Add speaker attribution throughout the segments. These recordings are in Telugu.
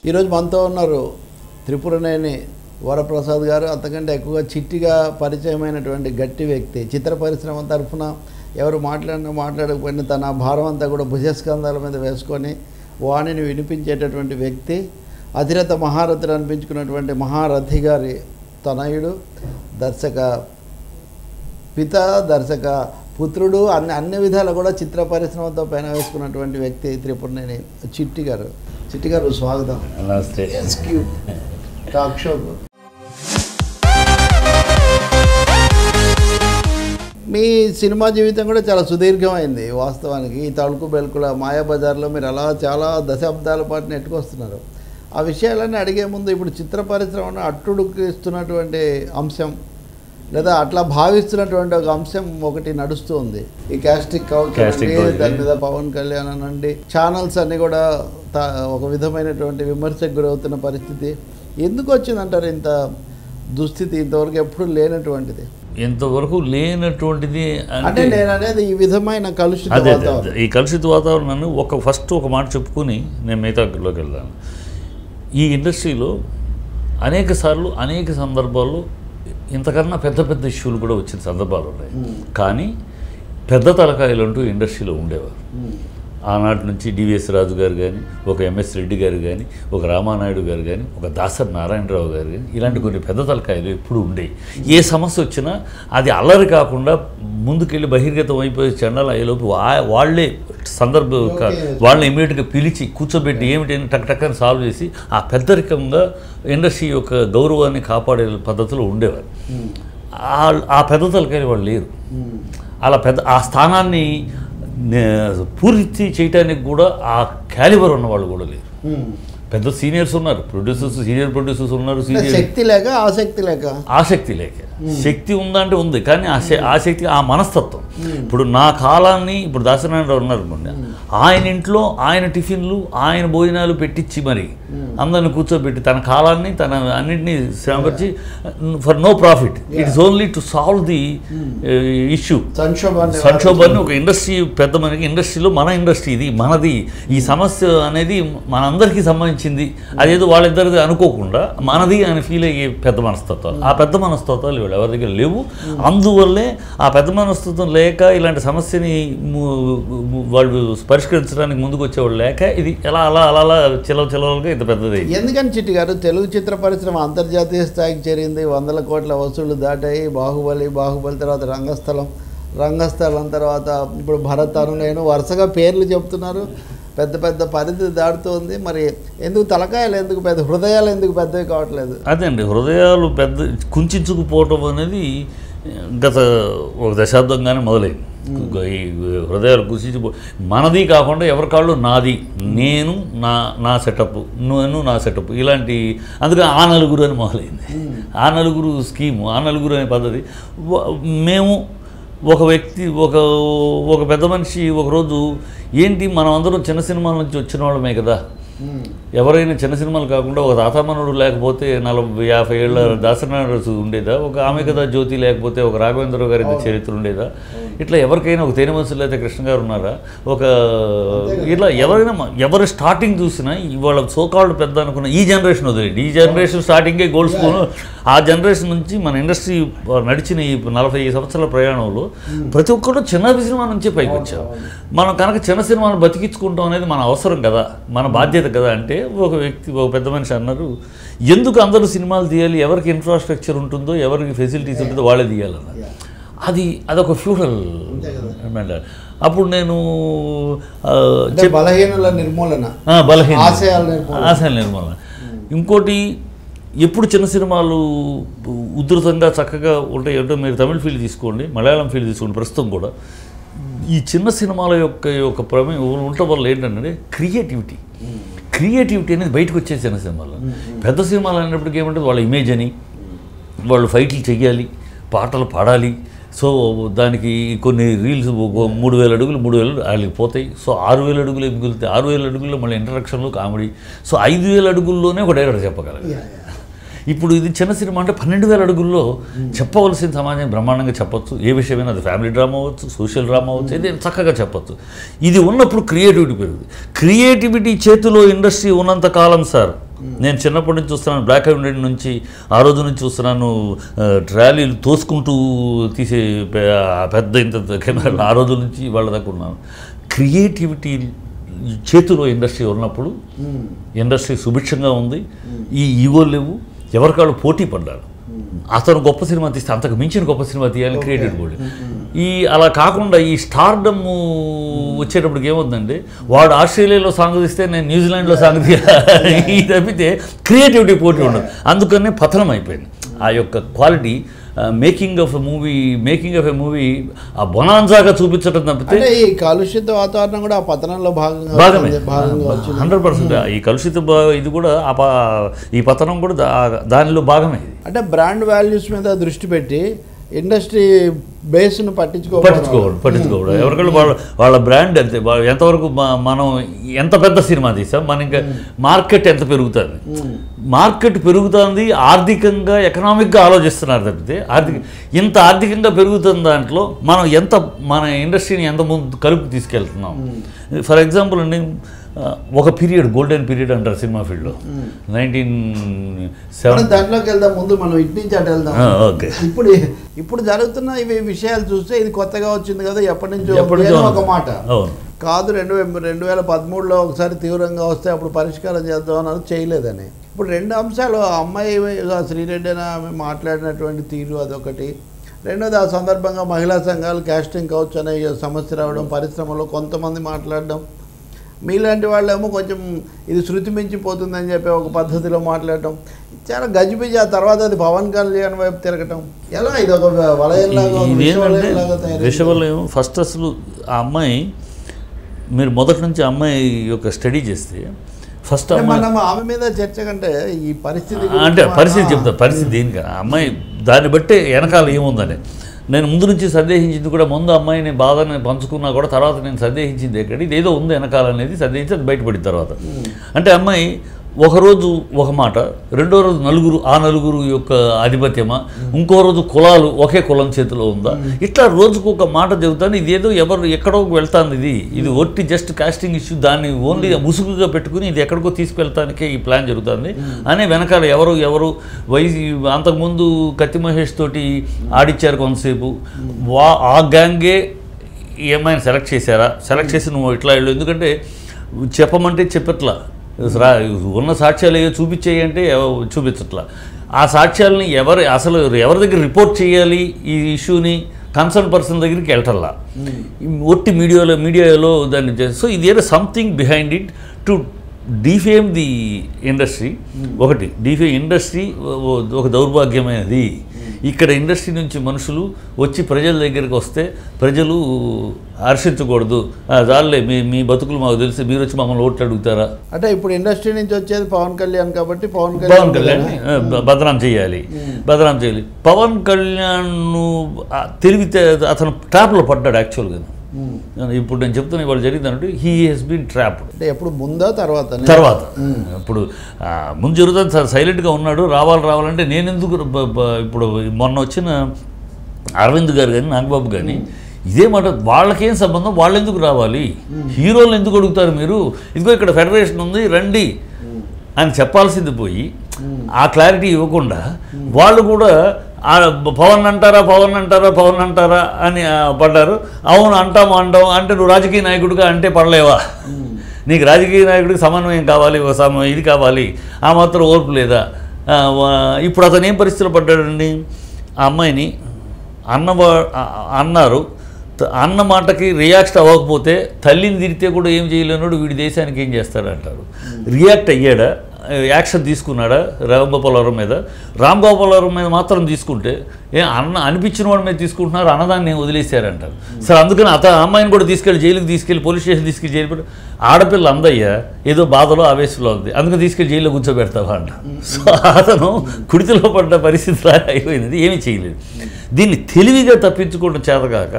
Speaker 1: ఈరోజు మనతో ఉన్నారు త్రిపురనేని వరప్రసాద్ గారు అంతకంటే ఎక్కువగా చిట్టిగా పరిచయమైనటువంటి గట్టి వ్యక్తి చిత్ర పరిశ్రమ తరఫున ఎవరు మాట్లాడినా మాట్లాడకపోయినా తన భారం అంతా కూడా భుజస్కంధాల మీద వేసుకొని వాణిని వినిపించేటటువంటి వ్యక్తి అధిరత మహారథుడు అనిపించుకున్నటువంటి మహారథి గారి తనయుడు దర్శక పిత దర్శక పుత్రుడు అన్ని అన్ని విధాలు కూడా చిత్ర పరిశ్రమతో పైన వేసుకున్నటువంటి వ్యక్తి త్రిపురనేని చిట్టి గారు చిట్టి గారు స్వాగతం
Speaker 2: నమస్తే
Speaker 1: ఎస్క్యూ టాక్ షోకు మీ సినిమా జీవితం కూడా చాలా సుదీర్ఘమైంది వాస్తవానికి ఈ తళుకు బెల్కుల మాయాబజార్లో మీరు అలా చాలా దశాబ్దాల పాటు నెట్టుకొస్తున్నారు ఆ విషయాలన్నీ అడిగే ముందు ఇప్పుడు చిత్ర పరిశ్రమను అట్టుడుకిస్తున్నటువంటి అంశం లేదా అట్లా భావిస్తున్నటువంటి ఒక అంశం ఒకటి నడుస్తూ ఉంది ఈ క్యాస్టిక్ కౌచ్
Speaker 2: Casting
Speaker 1: అనండి,
Speaker 2: couch.
Speaker 1: దాని మీద పవన్ కళ్యాణ్ అనండి ఛానల్స్ అన్నీ కూడా త- ఒక విధమైనటువంటి విమర్శకు గురవుతున్న పరిస్థితి ఎందుకు వచ్చిందంటారు ఇంత దుస్థితి ఇంతవరకు ఎప్పుడు లేనటువంటిది
Speaker 2: ఇంతవరకు లేనటువంటిది
Speaker 1: అంటే
Speaker 2: అంటే
Speaker 1: నేను అనేది ఈ విధమైన కలుషిత
Speaker 2: అదే అదే,
Speaker 1: వాతావరణం
Speaker 2: అదే. ఈ కలుషిత వాతావరణాన్ని ఒక ఫస్ట్ ఒక మాట చెప్పుకొని నేను మిగతాలోకి వెళ్తాను ఈ ఇండస్ట్రీలో అనేక సార్లు అనేక సందర్భాల్లో ఇంతకన్నా పెద్ద పెద్ద ఇష్యూలు కూడా వచ్చిన సందర్భాలు ఉన్నాయి కానీ పెద్ద తలకాయలు అంటూ ఇండస్ట్రీలో ఉండేవారు ఆనాటి నుంచి డివిఎస్ రాజు గారు కానీ ఒక ఎంఎస్ రెడ్డి గారు కానీ ఒక రామానాయుడు గారు కానీ ఒక దాసరి నారాయణరావు గారు కానీ ఇలాంటి కొన్ని పెద్ద తలకాయలు ఎప్పుడు ఉండేవి ఏ సమస్య వచ్చినా అది అల్లరి కాకుండా ముందుకెళ్ళి బహిర్గతం అయిపోయే చండాలు అయ్యేలోపు వా- వాళ్ళే సందర్భ క- వాళ్ళని ఇమీడియట్గా పిలిచి కూర్చోబెట్టి ఏమిటి అని టక్ టక్ అని సాల్వ్ చేసి ఆ పెద్దరికంగా ఇండస్ట్రీ యొక్క గౌరవాన్ని కాపాడే పద్ధతిలో ఉండేవారు ఆ- ఆ పెద్ద తలకాయలు వాళ్ళు లేరు అలా పెద్ద ఆ స్థానాన్ని నే- పూర్తి చేయటానికి కూడా ఆ క్యాలిబర్ ఉన్న వాళ్ళు కూడా లేరు పెద్ద సీనియర్స్ ఉన్నారు ప్రొడ్యూసర్స్ సీనియర్ ప్రొడ్యూసర్స్ ఉన్నారు
Speaker 1: అంటే
Speaker 2: సీనియర్
Speaker 1: శక్తి లేక ఆసక్తి లేక
Speaker 2: ఆసక్తి లేక శక్తి ఉందంటే ఉంది కానీ ఆ శ- ఆ శక్తి ఆ మనస్తత్వం ఇప్పుడు నా కాలాన్ని ఇప్పుడు దాసనారాయణరావు ఉన్నారు అనుకోండి ఆయన ఇంట్లో ఆయన టిఫిన్లు ఆయన భోజనాలు పెట్టించి మరి అందరిని కూర్చోబెట్టి తన కాలాన్ని తన అన్నింటినీ శ్రమపరిచి for no profit it's only to solve the issue
Speaker 1: సంక్షోభాన్ని
Speaker 2: సంక్షోభాన్ని ఒక ఇండస్ట్రీ పెద్ద మనకి ఇండస్ట్రీలో మన ఇండస్ట్రీ ఇది మనది ఈ సమస్య అనేది మనందరికీ సంబంధించింది అదేదో వాళ్ళిద్దరిది అనుకోకుండా మనది అని ఫీల్ అయ్యే పెద్ద మనస్తత్వాలు ఆ పెద్ద మనస్తత్వాలు వీళ్ళు ఎవరి దగ్గర లేవు అందువల్లే ఆ పెద్ద మనస్తత్వం లేక ఇలాంటి సమస్యని ము- ము- వాళ్ళు పరిష్కరించడానికి ముందుకు వచ్చేవాళ్ళు లేక ఇది ఎలా అలా అలా అలా చిలవ చిలవలుగా ఇంత పెద్దది
Speaker 1: ఎందుకని చిట్టి గారు తెలుగు చిత్ర పరిశ్రమ అంతర్జాతీయ స్థాయికి చేరింది వందల కోట్ల వసూళ్లు దాటాయి బాహుబలి బాహుబలి తర్వాత రంగస్థలం రంగస్థలం తర్వాత ఇప్పుడు భరత్ అను నేను వరుసగా పేర్లు చెప్తున్నారు పెద్ద పెద్ద పరిధి దాటుతుంది మరి ఎందుకు తలకాయలు ఎందుకు పెద్ద హృదయాలు ఎందుకు పెద్దవి కావట్లేదు
Speaker 2: అదే అండి హృదయాలు పెద్ద కుంచుకుపోవటం అనేది గత ఒక దశాబ్దంగానే మొదలైంది ఈ హృదయాలు కుంచుకుపో మనది కాకుండా ఎవరి కాళ్ళు నాది నేను నా నా సెటప్ నేను నా సెటప్ ఇలాంటి అందుకే ఆ నలుగురు అని మొదలైంది ఆ నలుగురు స్కీము ఆ నలుగురు అనే పద్ధతి వ- మేము ఒక వ్యక్తి ఒక ఒక పెద్ద మనిషి ఒకరోజు ఏంటి మనం అందరం చిన్న సినిమాల నుంచి వచ్చిన వాళ్ళమే కదా ఎవరైనా చిన్న సినిమాలు కాకుండా ఒక తాతామనుడు లేకపోతే నలభై యాభై ఏళ్ళ దాసనారాయణ ఉండేదా ఒక ఆమె కదా జ్యోతి లేకపోతే ఒక రాఘవేంద్రరావు గారి చరిత్ర ఉండేదా ఇట్లా ఎవరికైనా ఒక తేనె మనుషులు అయితే కృష్ణ గారు ఉన్నారా ఒక ఇట్లా ఎవరైనా మ- ఎవరు స్టార్టింగ్ చూసినా ఇవాళ సోకాళ్ళు పెద్ద అనుకున్న ఈ జనరేషన్ వదిలేండి ఈ జనరేషన్ స్టార్టింగే గోల్డ్ స్కూల్ ఆ జనరేషన్ నుంచి మన ఇండస్ట్రీ నడిచిన ఈ నలభై సంవత్సరాల ప్రయాణంలో ప్రతి ఒక్కరు చిన్న సినిమా నుంచే పైకి వచ్చాం మనం కనుక చిన్న సినిమాను బతికించుకుంటాం అనేది మన అవసరం కదా మన బాధ్యత కదా అంటే ఒక వ్యక్తి ఒక పెద్ద మనిషి అన్నారు ఎందుకు అందరూ సినిమాలు తీయాలి ఎవరికి ఇన్ఫ్రాస్ట్రక్చర్ ఉంటుందో ఎవరికి ఫెసిలిటీస్ ఉంటుందో వాళ్ళే తీయాలన్నారు అది అదొక ఫ్యూడల్ అప్పుడు నేను ఆ,
Speaker 1: అంటే బలహీనుల నిర్మూలన
Speaker 2: ఆ, బలహీన
Speaker 1: ఆశయాల నిర్మూలన.
Speaker 2: ఆశయాల నిర్మూలన ఇంకోటి ఎప్పుడు చిన్న సినిమాలు ఉధృతంగా చక్కగా ఉంటాయి అంటే మీరు తమిళ ఫీల్డ్ తీసుకోండి మలయాళం ఫీల్డ్ తీసుకోండి ప్రస్తుతం కూడా ఈ చిన్న సినిమాల యొక్క యొక్క ప్రమేయం ఉండటం వల్ల ఏంటంటే క్రియేటివిటీ క్రియేటివిటీ అనేది బయటకు వచ్చే చిన్న సినిమాలు పెద్ద సినిమాలు అనేప్పటికీ ఏమంటే వాళ్ళ ఇమేజ్ అని వాళ్ళు ఫైట్లు చెయ్యాలి పాటలు పాడాలి సో దానికి కొన్ని రీల్స్ ఒక మూడు వేల అడుగులు మూడు వేలు వాళ్ళకి పోతాయి సో ఆరు వేల అడుగులు మిగులుతాయి ఆరు వేల అడుగుల్లో మళ్ళీ ఇంట్రడక్షన్లు కామెడీ సో ఐదు వేల అడుగుల్లోనే ఒక డైరెక్టర్ చెప్పగలరు ఇప్పుడు ఇది చిన్న సినిమా అంటే పన్నెండు వేల అడుగుల్లో చెప్పవలసిన సమాజం బ్రహ్మాండంగా చెప్పొచ్చు ఏ విషయమైనా అది ఫ్యామిలీ డ్రామా అవ్వచ్చు సోషల్ డ్రామా అవ్వచ్చు ఏదైనా చక్కగా చెప్పొచ్చు ఇది ఉన్నప్పుడు క్రియేటివిటీ పెరుగుతుంది క్రియేటివిటీ చేతిలో ఇండస్ట్రీ ఉన్నంత కాలం సార్ నేను చిన్నప్పటి నుంచి చూస్తున్నాను బ్లాక్ అండ్ వైట్ నుంచి ఆ రోజు నుంచి చూస్తున్నాను ఆ, ట్రాలీలు తోసుకుంటూ తీసే పె- ఆ పెద్ద ఇంత కెమెరాలు ఆ రోజు నుంచి వాళ్ళ దాకా ఉన్నాను క్రియేటివిటీ చేతిలో ఇండస్ట్రీ ఉన్నప్పుడు ఇండస్ట్రీ సుభిక్షంగా ఉంది ఈ ఈగో లేవు ఎవరికాళ్ళు పోటీ పడ్డారు అతను గొప్ప సినిమా తీస్తే అంతకు మించిన గొప్ప సినిమా తీయాలని క్రియేటివ్ కూడా ఈ అలా కాకుండా ఈ స్టార్డమ్ వచ్చేటప్పటికి ఏమవుతుందండి వాడు ఆస్ట్రేలియాలో సాంగ్ తీస్తే నేను న్యూజిలాండ్లో సాంగ్ తీయాలి ఇది తప్పితే క్రియేటివిటీ పోటీ ఉండదు అందుకనే పతనం అయిపోయింది ఆ యొక్క quality making of a movie making of a movie ఆ బొనాన్సాగా చూపించడం తప్పితే
Speaker 1: అంటే ఈ కాలుష్యత వాతావరణం కూడా ఆ పతనంలో భాగంగా
Speaker 2: భాగమే
Speaker 1: వచ్చింది, భాగంగా వచ్చింది
Speaker 2: హండ్రెడ్ పర్సెంట్ ఈ కలుషిత బా- ఇది కూడా ఆ పా- ఈ పతనం కూడా దా- దానిలో భాగమే ఇది
Speaker 1: అంటే బ్రాండ్ వాల్యూస్ మీద దృష్టి పెట్టి ఇండస్ట్రీ బేస్ను పట్టించుకోవాలి
Speaker 2: పట్టించుకోవడం పట్టించుకోవడం ఎవరికైనా వాళ్ళ వాళ్ళ బ్రాండ్ అంతే వా- ఎంతవరకు మ- మనం ఎంత పెద్ద సినిమా తీసాం మన ఇంకా మార్కెట్ ఎంత పెరుగుతుంది మార్కెట్ పెరుగుతుంది ఆర్థికంగా ఎకనామిక్గా ఆలోచిస్తున్నారు తప్పితే ఆర్థిక ఇంత ఆర్థికంగా పెరుగుతున్న దాంట్లో మనం ఎంత మన ఇండస్ట్రీని ఎంత ముందు కలుపు తీసుకెళ్తున్నాం ఫర్ ఎగ్జాంపుల్ అండి ఆ, ఒక పీరియడ్ గోల్డెన్ పీరియడ్ అంటారు సినిమా ఫీల్డ్లో నైన్టీన్
Speaker 1: మనం
Speaker 2: సెవెన్
Speaker 1: దాంట్లోకి వెళ్దాం ముందు మనం ఇటు నుంచి అటు వెళ్దాం
Speaker 2: ఓకే
Speaker 1: ఇప్పుడు ఇప్పుడు జరుగుతున్న ఇవి విషయాలు చూస్తే ఇది కొత్తగా వచ్చింది కదా ఎప్పటి నుంచో
Speaker 2: ఎప్పటి నుంచో
Speaker 1: ఏదో
Speaker 2: ఉంది.
Speaker 1: ఒక మాట
Speaker 2: అవును
Speaker 1: కాదు రెండు వే- రెండు వేల పదమూడులో ఒకసారి తీవ్రంగా వస్తే అప్పుడు పరిష్కారం చేద్దాం అన్నారు చేయలేదని ఇప్పుడు రెండు అంశాలు ఆ అమ్మాయి ఆ శ్రీరెడ్డి అని ఆమె మాట్లాడినటువంటి తీరు అదొకటి రెండోది ఆ సందర్భంగా మహిళా సంఘాలు క్యాస్టింగ్ కౌచ్ అనే సమస్య రావడం పరిశ్రమలో కొంతమంది మాట్లాడడం మీలాంటి వాళ్ళేమో కొంచెం ఇది శృతి మించిపోతుందని చెప్పి ఒక పద్ధతిలో మాట్లాడటం చాలా గజిబిజి ఆ తర్వాత అది పవన్ కళ్యాణ్ వైపు తిరగటం ఎలా ఇది ఒక వలయంలాగా ఒక
Speaker 2: ఇదేంటంటే
Speaker 1: విషవలయంలాగా తయారైంది.
Speaker 2: విషవలయం ఫస్ట్ అసలు ఆ అమ్మాయి మీరు మొదటి నుంచి ఆ అమ్మాయి యొక్క స్టడీ చేస్తే ఫస్ట్
Speaker 1: అంటే
Speaker 2: అమ్మాయి
Speaker 1: మనం ఆమె మీద చర్చ కంటే ఈ పరిస్థితి
Speaker 2: అంటే
Speaker 1: గురించి
Speaker 2: పరిస్థితి
Speaker 1: మన-
Speaker 2: చెప్తా పరిస్థితి దేనికి ఆ అమ్మాయి దాన్ని బట్టే వెనకాల ఏముందని నేను ముందు నుంచి సందేహించింది కూడా ముందు అమ్మాయిని బాధని పంచుకున్నా కూడా తర్వాత నేను సందేహించింది ఎక్కడ ఇది ఏదో ఉంది వెనకాల అనేది సందేహించి అది బయటపడిన తర్వాత అంటే అమ్మాయి ఒకరోజు ఒక మాట రెండో రోజు నలుగురు ఆ నలుగురు యొక్క ఆధిపత్యమా ఇంకో రోజు కులాలు ఒకే కులం చేతిలో ఉందా ఇట్లా రోజుకు ఒక మాట చెబుతాను ఇది ఏదో ఎవరు ఎక్కడో వెళ్తాను ఇది ఇది ఒట్టి జస్ట్ కాస్టింగ్ ఇష్యూ దాన్ని ఓన్లీ ముసుగుగా పెట్టుకుని ఇది ఎక్కడికో తీసుకెళ్తానికే ఈ ప్లాన్ జరుగుతుంది అనే వెనకాల ఎవరు ఎవరు వైసీ అంతకుముందు కత్తి మహేష్ తోటి ఆడిచ్చారు కొంతసేపు వా ఆ గ్యాంగే ఏమైనా సెలెక్ట్ చేశారా సెలెక్ట్ చేసి నువ్వు ఇట్లా వెళ్ళు ఎందుకంటే చెప్పమంటే చెప్పట్లా రా ఉన్న సాక్ష్యాలు ఏవో చూపించేయి అంటే ఎవ- చూపించట్లా ఆ సాక్ష్యాలని ఎవరు అసలు ఎవరి దగ్గర రిపోర్ట్ చేయాలి ఈ ఇష్యూని కన్సర్న్ పర్సన్ దగ్గరికి వెళ్ళటల్లా ఈ ఒట్టి మీడియాలో మీడియాలో దాన్ని చే- సో ఇది ఏదో something behind it to defame the industry ఒకటి డిఫేమ్ ఇండస్ట్రీ ఒక దౌర్భాగ్యమైనది ఇక్కడ ఇండస్ట్రీ నుంచి మనుషులు వచ్చి ప్రజల దగ్గరికి వస్తే ప్రజలు హర్షించకూడదు "ఆ, చాలులే మీ మీ బతుకులు మాకు తెలిసి మీరు వచ్చి మమ్మల్ని ఓట్లు అడుగుతారా
Speaker 1: అంటే ఇప్పుడు ఇండస్ట్రీ నుంచి వచ్చేది పవన్ కళ్యాణ్ కాబట్టి పవన్
Speaker 2: పవన్
Speaker 1: కళ్యాణ్
Speaker 2: కళ్యాణ్ బదనాం చేయాలి బదనాం చేయాలి పవన్ కళ్యాణ్ తెలివితే అతను ట్రాప్లో పడ్డాడు యాక్చువల్గా ఇప్పుడు నేను చెప్తున్నా ఇవాళ జరిగిందంటే హీ హెస్ బీన్ ట్రాప్డ్
Speaker 1: అంటే ఎప్పుడు ముందా తర్వాత
Speaker 2: తర్వాత ఇప్పుడు ఆ, ముందు జరుగుతుంది సార్ సైలెంట్గా ఉన్నాడు రావాలి రావాలంటే నేను ఎందుకు బ- బ- ఇప్పుడు మొన్న వచ్చిన అరవింద్ గారు కానీ నాగబాబు కానీ ఇదే మాట వాళ్ళకేం సంబంధం వాళ్ళు ఎందుకు రావాలి హీరోలు ఎందుకు అడుగుతారు మీరు ఇదిగో ఇక్కడ ఫెడరేషన్ ఉంది రండి అని చెప్పాల్సింది పోయి ఆ క్లారిటీ ఇవ్వకుండా వాళ్ళు కూడా ఆ పవన్ అంటారా పవన్ అంటారా పవన్ అంటారా అని ఆ, పడ్డారు అవును అంటాము అంటాం అంటే నువ్వు రాజకీయ నాయకుడిగా అంటే పడలేవా నీకు రాజకీయ నాయకుడికి సమన్వయం కావాలి ఒక సమ ఇది కావాలి ఆ మాత్రం ఓర్పు లేదా ఆ, వా- ఇప్పుడు అతను ఏం పరిస్థితులు పడ్డాడండి ఆ అమ్మాయిని అన్నవా ఆ- అన్నారు త- అన్న మాటకి రియాక్ట్ అవ్వకపోతే తల్లిని తిరిగితే కూడా ఏం చేయలేనాడు వీడి దేశానికి ఏం చేస్తాడంటారు రియాక్ట్ అయ్యాడా యాక్షన్ తీసుకున్నాడా రాంగోపాలవరం మీద రాంగోపాలవరం మీద మాత్రం తీసుకుంటే ఏ అన్న అనిపించిన వాడి మీద తీసుకుంటున్నారు అన్నదాన్ని వదిలేశారంటారు సరే అందుకని అత ఆ అమ్మాయిని కూడా తీసుకెళ్ళి జైలుకి తీసుకెళ్ళి పోలీస్ స్టేషన్ తీసుకెళ్ళి జైలు పెట్టి ఆడపిల్ల అందయ్య ఏదో బాధలో ఆవేశంలో ఉంది అందుకని తీసుకెళ్ళి జైల్లో కూర్చోబెడతావా అంట సో అతను కుడితిలో పడ్డ పరిస్థితి లాగా అయిపోయింది ఏమీ చేయలేదు దీన్ని తెలివిగా తప్పించుకోవడం చేతగాక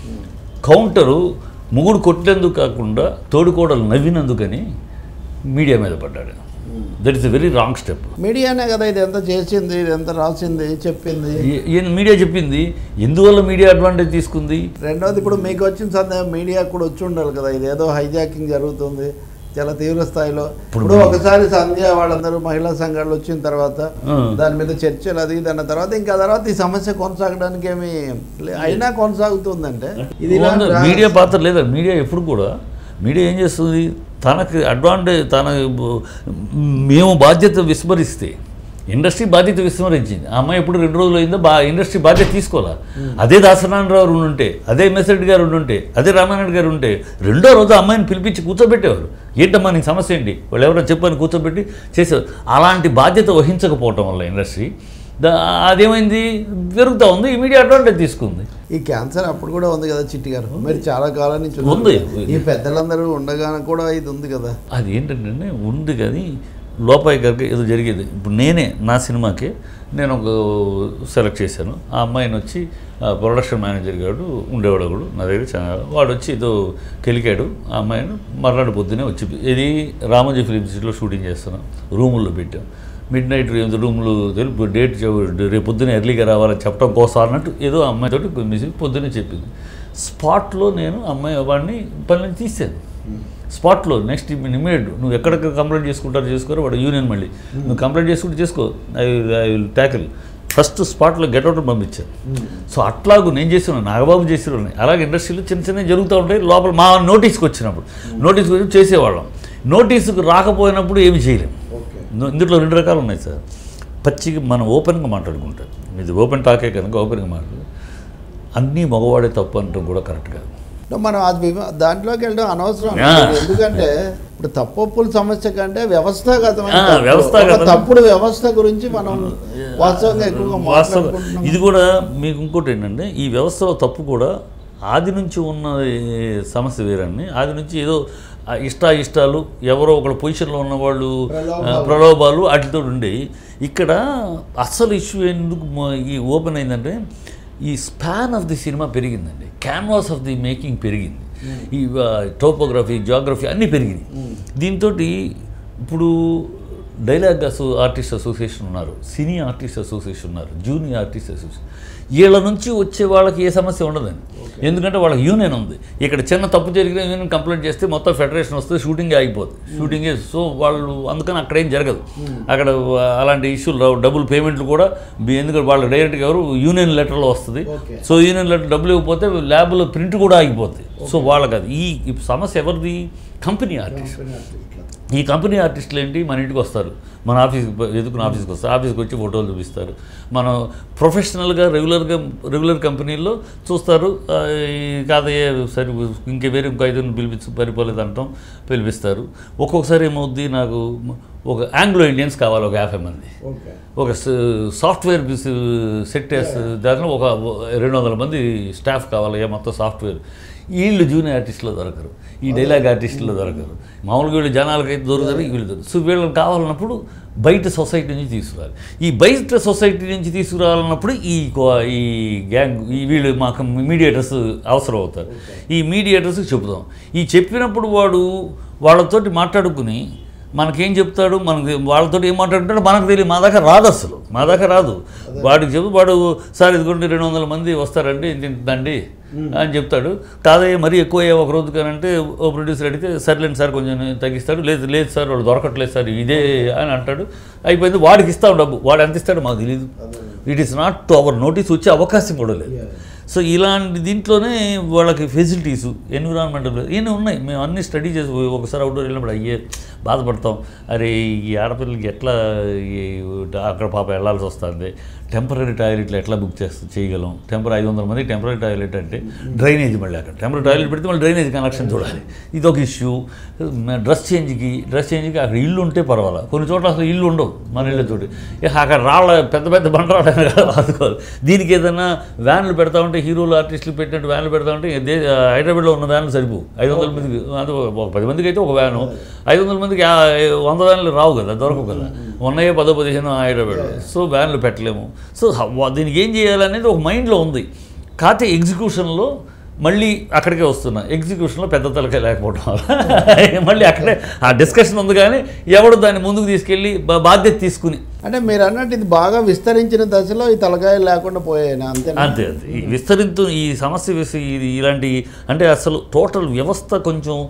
Speaker 2: కౌంటరు ముగుడు కొట్టినందుకు కాకుండా తోడుకోడలు నవ్వినందుకని మీడియా మీద పడ్డాడు that is a very wrong step
Speaker 1: మీడియానే కదా ఇది ఎంత చేసింది ఇది ఎంత రాసింది చెప్పింది
Speaker 2: మీడియా చెప్పింది ఎందువల్ల మీడియా అడ్వాంటేజ్ తీసుకుంది
Speaker 1: రెండోది ఇప్పుడు మీకు వచ్చిన సందేహం మీడియా కూడా వచ్చి ఉండాలి కదా ఇది ఏదో హైజాకింగ్ జరుగుతుంది చాలా తీవ్ర స్థాయిలో ఇప్పుడు ఒకసారి సంధ్య వాళ్ళందరూ మహిళా సంఘాలు వచ్చిన తర్వాత
Speaker 2: ఆ.
Speaker 1: దాని మీద చర్చలు అది దాని తర్వాత ఇంకా తర్వాత ఈ సమస్య కొనసాగడానికి ఏమి లే- అయినా కొనసాగుతుందంటే ఇది ఇలా
Speaker 2: ఉంది.
Speaker 1: రా-
Speaker 2: మీడియా పాత్ర లేదా మీడియా ఎప్పుడు కూడా మీడియా ఏం చేస్తుంది తనకి అడ్వాంటేజ్ తన మేము బాధ్యత విస్మరిస్తే ఇండస్ట్రీ బాధ్యత విస్మరించింది ఆ అమ్మాయి ఎప్పుడు రెండు రోజులు అయిందో బా ఇండస్ట్రీ బాధ్యత తీసుకోవాలా అదే దాసనారాయణరావు ఉండుంటే అదే మెసరెడ్డి గారు ఉండుంటే అదే రామానాయుడు గారు ఉంటే రెండో రోజు ఆ అమ్మాయిని పిలిపించి కూర్చోబెట్టేవారు ఏంటమ్మా నీకు సమస్య ఏంటి వాళ్ళు ఎవరో చెప్పని కూర్చోబెట్టి చేసేవారు అలాంటి బాధ్యత వహించకపోవటం వల్ల ఇండస్ట్రీ దా అదేమైంది పెరుగుతూ ఉంది ఈ మీడియా అడ్వాంటేజ్ తీసుకుంది
Speaker 1: ఈ క్యాన్సర్ అప్పుడు కూడా ఉంది కదా చిట్టి గారు మీరు చాలా కాలం నుంచి ఉన్నారు.
Speaker 2: ఉంది.
Speaker 1: ఈ పెద్దలందరూ ఉండగా కూడా ఇది ఉంది కదా
Speaker 2: అది ఏంటంటే ఉంది కానీ లోపాయి గారికి ఏదో జరిగేది ఇప్పుడు నేనే నా సినిమాకి నేను ఒక సెలెక్ట్ చేశాను ఆ అమ్మాయిని వచ్చి ఆ ప్రొడక్షన్ మేనేజర్ గారు ఉండేవాడు ఒకడు నా దగ్గర చాలా వాడు వచ్చి ఏదో కెలికాడు ఆ అమ్మాయిని మర్నాడు పొద్దునే వచ్చి ఇది రామోజీ ఫిలిం సిటీలో షూటింగ్ చేస్తున్నాం రూముల్లో పెట్టాం మిడ్ నైట్ రూమ్లు తెలుపు డేట్ చెప్- రేపు పొద్దున ఎర్లీగా రావాలని చెప్పడం కోసం అన్నట్టు ఏదో ఆ అమ్మాయితోటి మెసేజ్ పొద్దున్నే చెప్పింది స్పాట్లో నేను అమ్మాయి వాడిని పని నుంచి తీసాను స్పాట్లో నెక్స్ట్ ఇమీడియట్ నువ్వు ఎక్కడికి కంప్లైంట్ చేసుకుంటారో చేసుకోరు వాడు యూనియన్ మళ్ళీ నువ్వు కంప్లైంట్ చేసుకుంటే చేసుకో I I will tackle first స్పాట్లో గెట్అవుట్ పంపించాను సో అట్లాగూ నేను చేసిన నాగబాబు చేసిన అలాగే ఇండస్ట్రీలో చిన్న చిన్నవి జరుగుతూ ఉంటాయి లోపల మా నోటీస్కి వచ్చినప్పుడు నోటీస్కి వచ్చి చేసేవాళ్ళం నోటీసుకు రాకపోయినప్పుడు ఏమి చేయలేం ను- ఇందులో రెండు రకాలు ఉన్నాయి సార్ పచ్చిగా మనం ఓపెన్గా మాట్లాడుకుంటాం ఇది ఓపెన్ టాకే కనుక ఓపెన్గా మాట్లాడు అన్నీ మగవాడే తప్పు అనడం కూడా కరెక్ట్ కాదు
Speaker 1: మనం అది వివ- దాంట్లోకి వెళ్ళడం అనవసరం
Speaker 2: ఆ.
Speaker 1: ఎందుకంటే ఇప్పుడు తప్పొప్పుల సమస్య కంటే వ్యవస్థాగతమైన
Speaker 2: ఆ,
Speaker 1: తప్పు.
Speaker 2: వ్యవస్థాగతం.
Speaker 1: ఒక తప్పుడు వ్యవస్థ గురించి మనం వాస్తవంగా ఎక్కువగా
Speaker 2: వాస్తవం
Speaker 1: మాట్లాడుకుంటున్నాం
Speaker 2: ఇది కూడా మీకు ఇంకోటి ఏంటంటే ఈ వ్యవస్థలో తప్పు కూడా ఆది నుంచి ఉన్న ఈ సమస్య వేరండి ఆది నుంచి ఏదో ఆ ఇష్ట ఇష్టాలు ఎవరో ఒక పొజిషన్లో ఉన్నవాళ్ళు ఆ, ప్రలోభాలు వాటితో ఉండేవి ఇక్కడ అసలు ఇష్యూ ఎందుకు మ- ఈ ఓపెన్ అయిందంటే ఈ స్పాన్ ఆఫ్ ది సినిమా పెరిగిందండి క్యాన్వాస్ ఆఫ్ ది మేకింగ్ పెరిగింది ఈ టోపోగ్రఫీ జాగ్రఫీ అన్నీ పెరిగింది దీంతో ఇప్పుడు డైలాగ్ అసో ఆర్టిస్ట్ అసోసియేషన్ ఉన్నారు సినీ ఆర్టిస్ట్ అసోసియేషన్ ఉన్నారు జూనియర్ ఆర్టిస్ట్ అసోసియేషన్ వీళ్ళ నుంచి వచ్చే వాళ్ళకి ఏ సమస్య ఉండదండి ఎందుకంటే వాళ్ళకి యూనియన్ ఉంది ఇక్కడ చిన్న తప్పు జరిగిన యూనియన్ కంప్లైంట్ చేస్తే మొత్తం ఫెడరేషన్ వస్తే షూటింగ్ ఆగిపోతుంది షూటింగే సో వాళ్ళు అందుకని అక్కడ ఏం జరగదు అక్కడ అలాంటి ఇష్యూలు రావు డబుల్ పేమెంట్లు కూడా బి- ఎందుకంటే వాళ్ళు డైరెక్ట్గా ఎవరు యూనియన్ లెటర్లో వస్తుంది
Speaker 1: Okay.
Speaker 2: సో యూనియన్ లెటర్ డబ్బులు ఇవ్వకపోతే ల్యాబ్లో ప్రింట్ కూడా ఆగిపోతుంది సో వాళ్ళకి అది ఈ ఈ సమస్య ఎవరిది కంపెనీ ఆర్టిస్ట్ ఈ కంపెనీ ఆర్టిస్టులు ఏంటి మన ఇంటికి వస్తారు మన ఆఫీస్కి ఎదుకున్న ఆఫీస్కి వస్తారు ఆఫీస్కి వచ్చి ఫోటోలు చూపిస్తారు మనం ప్రొఫెషనల్గా రెగ్యులర్గా రెగ్యులర్ కంపెనీల్లో చూస్తారు ఆ, ఈ కాదయ్యే సరి ఇంకే వేరే ఇంకో ఐదు పిలిపించి పరిపోలేదు అంటాం పిలిపిస్తారు ఒక్కొక్కసారి ఏమవుద్ది నాకు ఒక ఆంగ్లో ఇండియన్స్ కావాలి ఒక యాభై మంది ఒక స- సాఫ్ట్వేర్ బిస్ సెట్ చేస్తే దాంట్లో ఒక రెండు వందల మంది స్టాఫ్ కావాలి ఏ మొత్తం సాఫ్ట్వేర్ వీళ్ళు జూనియర్ ఆర్టిస్టులు దొరకరు ఈ డైలాగ్ ఆర్టిస్టులు దొరకరు మామూలుగా వీళ్ళు జనాలకైతే దొరుకుతారు వీళ్ళు దొరకరు సో వీళ్ళకి కావాలన్నప్పుడు బయట సొసైటీ నుంచి తీసుకురావాలి ఈ బయట సొసైటీ నుంచి తీసుకురావాలన్నప్పుడు ఈ కో- ఈ గ్యాంగ్ ఈ వీళ్ళు మాకు మీడియేటర్స్ అవసరం అవుతారు ఈ మీడియేటర్స్కి చెబుతాం ఈ చెప్పినప్పుడు వాడు వాళ్ళతోటి మాట్లాడుకుని మనకేం చెప్తాడు మనకి వాళ్ళతో ఏం మాట్లాడుతాడు మనకు తెలియదు మా దాకా రాదు అసలు మా దాకా రాదు వాడికి చెప్పు వాడు సార్ ఇదిగోండి రెండు వందల మంది వస్తారండి ఇంత ఇంతండి అని చెప్తాడు కాదయ్య మరీ ఎక్కువ అయ్యే ఒక రోజు కానంటే ఓ ప్రొడ్యూసర్ అడిగితే సర్లేండి సార్ కొంచెం తగ్గిస్తాడు లేదు లేదు సార్ వాడు దొరకట్లేదు సార్ ఇదే అని అంటాడు అయిపోయింది వాడికి ఇస్తాం డబ్బు వాడు ఎంత ఇస్తాడో మాకు తెలియదు it is not to our notice వచ్చే అవకాశం కూడా లేదు సో ఇలాంటి దీంట్లోనే వాళ్ళకి ఫెసిలిటీస్ ఎన్విరాన్మెంటల్ ఇవన్నీ ఉన్నాయి మేము అన్ని స్టడీ చేసి ఒకసారి అవుట్డోర్ వెళ్ళినప్పుడు అయ్యే బాధపడతాం అరే ఈ ఆడపిల్లలకి ఎట్లా ఈ అక్కడ పాప వెళ్ళాల్సి వస్తుంది టెంపరీ టాయిలెట్లు ఎట్లా బుక్ చేస్తా చేయగలం టెంపరీ ఐదు వందల మంది టెంపరీ టాయిలెట్ అంటే డ్రైనేజ్ మళ్ళీ అక్కడ టెంపరీ టాయిలెట్ పెడితే మళ్ళీ డ్రైనేజ్ కనెక్షన్ చూడాలి ఇది ఒక ఇష్యూ డ్రెస్ చేంజ్కి డ్రెస్ చేంజ్కి అక్కడ ఇల్లు ఉంటే పర్వాలా కొన్ని చోట్ల అసలు ఇల్లు ఉండవు మన ఇళ్ళ చోటు ఇక అక్కడ రాళ్ళ పెద్ద పెద్ద బండరాళ్ళ రాదుకోవాలి దీనికి ఏదైనా వ్యాన్లు పెడతా ఉంటే హీరోలు ఆర్టిస్టులు పెట్టినట్టు వ్యాన్లు పెడతా ఉంటే దే హైదరాబాద్లో ఉన్న వ్యాన్లు సరిపోవు ఐదు వందల మందికి అది ఒక పది మందికి అయితే ఒక వ్యాను ఐదు వందల మందికి యా- వంద వ్యాన్లు రావు కదా దొరకవు కదా ఉన్నాయే పదో పదిహేను హైదరాబాద్ సో వ్యాన్లు పెట్టలేము సో హ- దీనికి ఏం చేయాలనేది ఒక మైండ్లో ఉంది కాకపోతే ఎగ్జిక్యూషన్లో మళ్ళీ అక్కడికే వస్తున్నా ఎగ్జిక్యూషన్లో పెద్ద తలకాయ లేకపోవడం వల్ల మళ్ళీ అక్కడే ఆ డిస్కషన్ ఉంది కానీ ఎవడు దాన్ని ముందుకు తీసుకెళ్ళి బా- బాధ్యత తీసుకుని
Speaker 1: అంటే మీరు అన్నట్టు ఇది బాగా విస్తరించిన దశలో ఈ తలకాయలు లేకుండా పోయాయి అంతే
Speaker 2: అంతే అంతే ఈ విస్తరింతు ఈ సమస్య విసి- ఇది ఇలాంటి అంటే అసలు టోటల్ వ్యవస్థ కొంచెం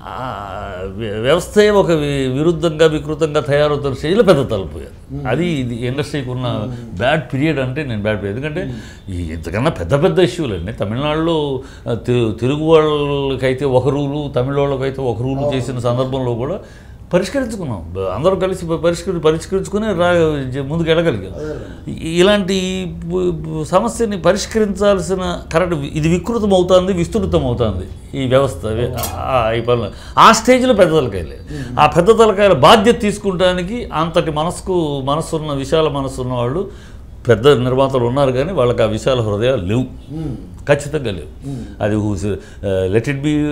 Speaker 2: ఆ వ్య- వ్యవస్థే ఒక వి- విరుద్ధంగా వికృతంగా తయారవుతున్న స్టేజ్లో పెద్ద తలపోయారు అది ఇది ఇండస్ట్రీకి ఉన్న బ్యాడ్ పీరియడ్ అంటే నేను బ్యాడ్ పీరియడ్ ఎందుకంటే ఈ ఇంతకన్నా పెద్ద పెద్ద ఇష్యూలు అండి తమిళనాడులో ఆ, తె- తెలుగు వాళ్ళకైతే ఒక రూలు తమిళ వాళ్ళకైతే ఒక రూలు చేసిన సందర్భంలో కూడా పరిష్కరించుకున్నాం బ- అందరం కలిసి ప- పరిష్కరి పరిష్కరించుకుని రా జ- ముందుకు వెళ్ళగలిగాం ఇ- ఇలాంటి బ- బ- సమస్యని పరిష్కరించాల్సిన కరెక్ట్ ఇది వికృతం అవుతుంది విస్తృతం అవుతుంది ఈ వ్యవస్థ వి- ఆ- ఈ పనులు ఆ స్టేజ్లో పెద్ద తలకాయలే ఆ పెద్ద తలకాయల బాధ్యత తీసుకుంటానికి అంతటి మనసుకు మనసున్న విశాల మనసున్న వాళ్ళు పెద్ద నిర్మాతలు ఉన్నారు కానీ వాళ్ళకి ఆ విశాల హృదయాలు లేవు ఖచ్చితంగా లేవు అది let it be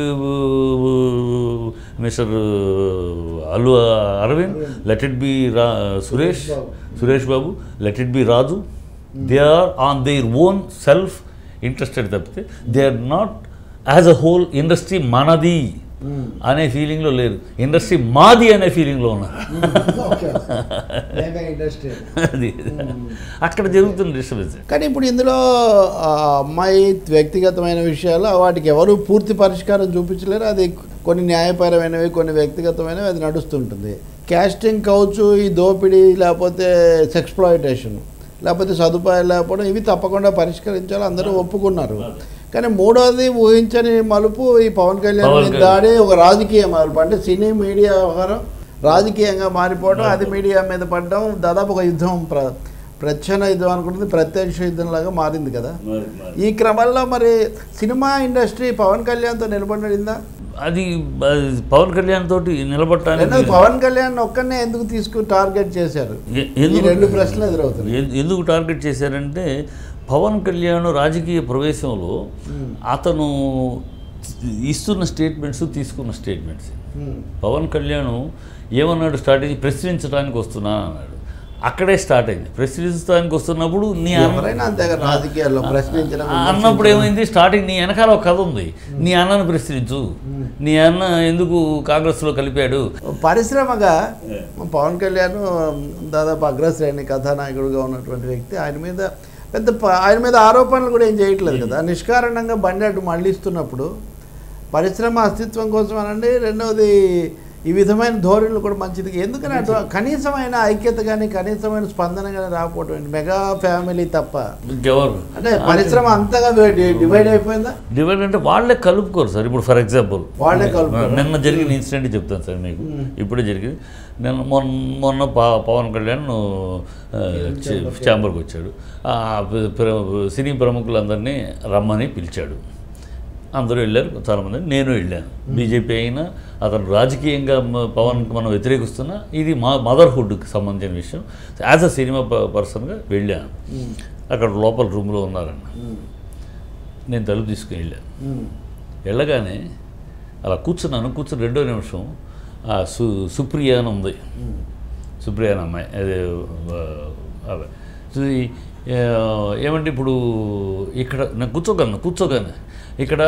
Speaker 2: mister Allu Aravind let it be రా Suresh Suresh Babu let it be Raju they are on their own self interested తప్పితే they are not as a whole industry మనది అనే ఫీలింగ్లో లేరు ఇండస్ట్రీ మాది అనే ఫీలింగ్లో ఉన్నారు
Speaker 1: ఇండస్ట్రీ
Speaker 2: అది అక్కడ జరుగుతున్న డిస్టర్బెన్స్
Speaker 1: కానీ ఇప్పుడు ఇందులో ఆ అమ్మాయి వ్యక్తిగతమైన విషయాలు వాటికి ఎవరు పూర్తి పరిష్కారం చూపించలేరు అది కొన్ని న్యాయపరమైనవి కొన్ని వ్యక్తిగతమైనవి అది నడుస్తుంటుంది క్యాస్టింగ్ కౌచు ఈ దోపిడీ లేకపోతే సెక్స్ప్లాయిటేషన్ లేకపోతే సదుపాయాలు లేకపోవడం ఇవి తప్పకుండా పరిష్కరించాలి అందరూ ఒప్పుకున్నారు కానీ మూడోది ఊహించని మలుపు ఈ పవన్ కళ్యాణ్
Speaker 2: పవన్
Speaker 1: మీద
Speaker 2: కళ్యాణ్.
Speaker 1: దాడి ఒక రాజకీయ మలుపు అంటే సినీ మీడియా వ్యవహారం రాజకీయంగా మారిపోవడం అది మీడియా మీద పడడం దాదాపు ఒక యుద్ధం ప్ర ప్రచ్ఛన్న యుద్ధం అనుకుంటుంది ప్రత్యక్ష యుద్ధంలాగా మారింది కదా ఈ క్రమంలో మరి సినిమా ఇండస్ట్రీ పవన్ కళ్యాణ్తో నిలబడిందా
Speaker 2: అది అది పవన్ కళ్యాణ్ తోటి నిలబడటానికి
Speaker 1: రెండోది పవన్ కళ్యాణ్ ఒక్కనే ఎందుకు తీసుకుని టార్గెట్ చేశారు
Speaker 2: ఎ-
Speaker 1: ఈ
Speaker 2: ఎందుకు
Speaker 1: రెండు ప్రశ్నలు ఎదురవుతున్నాయి
Speaker 2: ఎ- ఎందుకు టార్గెట్ చేశారంటే పవన్ కళ్యాణ్ రాజకీయ ప్రవేశంలో అతను ఇస్తున్న స్టేట్మెంట్స్ తీసుకున్న స్టేట్మెంట్స్ పవన్ కళ్యాణ్ ఏమన్నాడు స్ట్రాటజీ ప్రశ్నించడానికి వస్తున్నాను అన్నాడు అక్కడే స్టార్ట్ అయింది ప్రశ్నించడానికి వస్తున్నప్పుడు నీ అన్న
Speaker 1: ఎవరైనా అంతే కదా రాజకీయాల్లో ప్రశ్నించడం
Speaker 2: ఆ అన్నప్పుడు ఏమైంది స్టార్టింగ్ నీ వెనకాల ఒక కథ ఉంది నీ అన్నను ప్రశ్నించు నీ అన్న ఎందుకు కాంగ్రెస్లో కలిపాడు
Speaker 1: పరిశ్రమగా పవన్ కళ్యాణ్ దాదాపు అగ్రశ్రేణి కథానాయకుడిగా ఉన్నటువంటి వ్యక్తి ఆయన మీద పెద్ద ప- ఆయన మీద ఆరోపణలు కూడా ఏం చేయట్లేదు కదా నిష్కారణంగా బండి అటు మళ్ళిస్తున్నప్పుడు పరిశ్రమ అస్తిత్వం కోసం అనండి రెండవది ఈ విధమైన ధోరణులు కూడా మంచిది ఎందుకని అటు కనీసమైన ఐక్యత కానీ కనీసమైన స్పందన కానీ రాకపోవటం ఏంటి? మెగా ఫ్యామిలీ తప్ప
Speaker 2: ఇంకెవరు
Speaker 1: అంటే పరిశ్రమ అంతగా డి- డివైడ్ అయిపోయిందా
Speaker 2: డివైడ్ అంటే వాళ్ళే కలుపుకోరు సార్ ఇప్పుడు ఫర్ ఎగ్జాంపుల్
Speaker 1: వాళ్ళే కలుపుకోరు.
Speaker 2: నిన్న జరిగిన ఇన్సిడెంట్ చెప్తాను సార్ మీకు ఇప్పుడే జరిగింది నిన్న మొన్న మొన్న ప- పవన్ కళ్యాణ్ ఆ, చే- ఛాంబర్కి వచ్చాడు ఆ, ప్ర- ప్ర- సినీ ప్రముఖులందరినీ రమ్మని పిలిచాడు అందరూ వెళ్ళారు చాలామంది నేను వెళ్ళాను బీజేపీ అయినా అతను రాజకీయంగా మ- పవన్కి మనం వ్యతిరేకిస్తున్నా ఇది మా మదర్హుడ్కి సంబంధించిన విషయం యాజ్ అ సినిమా ప- పర్సన్గా వెళ్ళాను అక్కడ లోపల రూమ్లో ఉన్నారన్న నేను తలుపు తీసుకుని వెళ్ళాను వెళ్ళగానే అలా కూర్చున్నాను కూర్చుని రెండో నిమిషం ఆ సు సుప్రియ అని ఉంది సుప్రియ అని అమ్మాయి అదే ఆ, ఆమె. సో ఈ, ఆ, ఏమంటే ఇప్పుడు ఇక్కడ నేను కూర్చోగలను కూర్చోగానే ఇక్కడ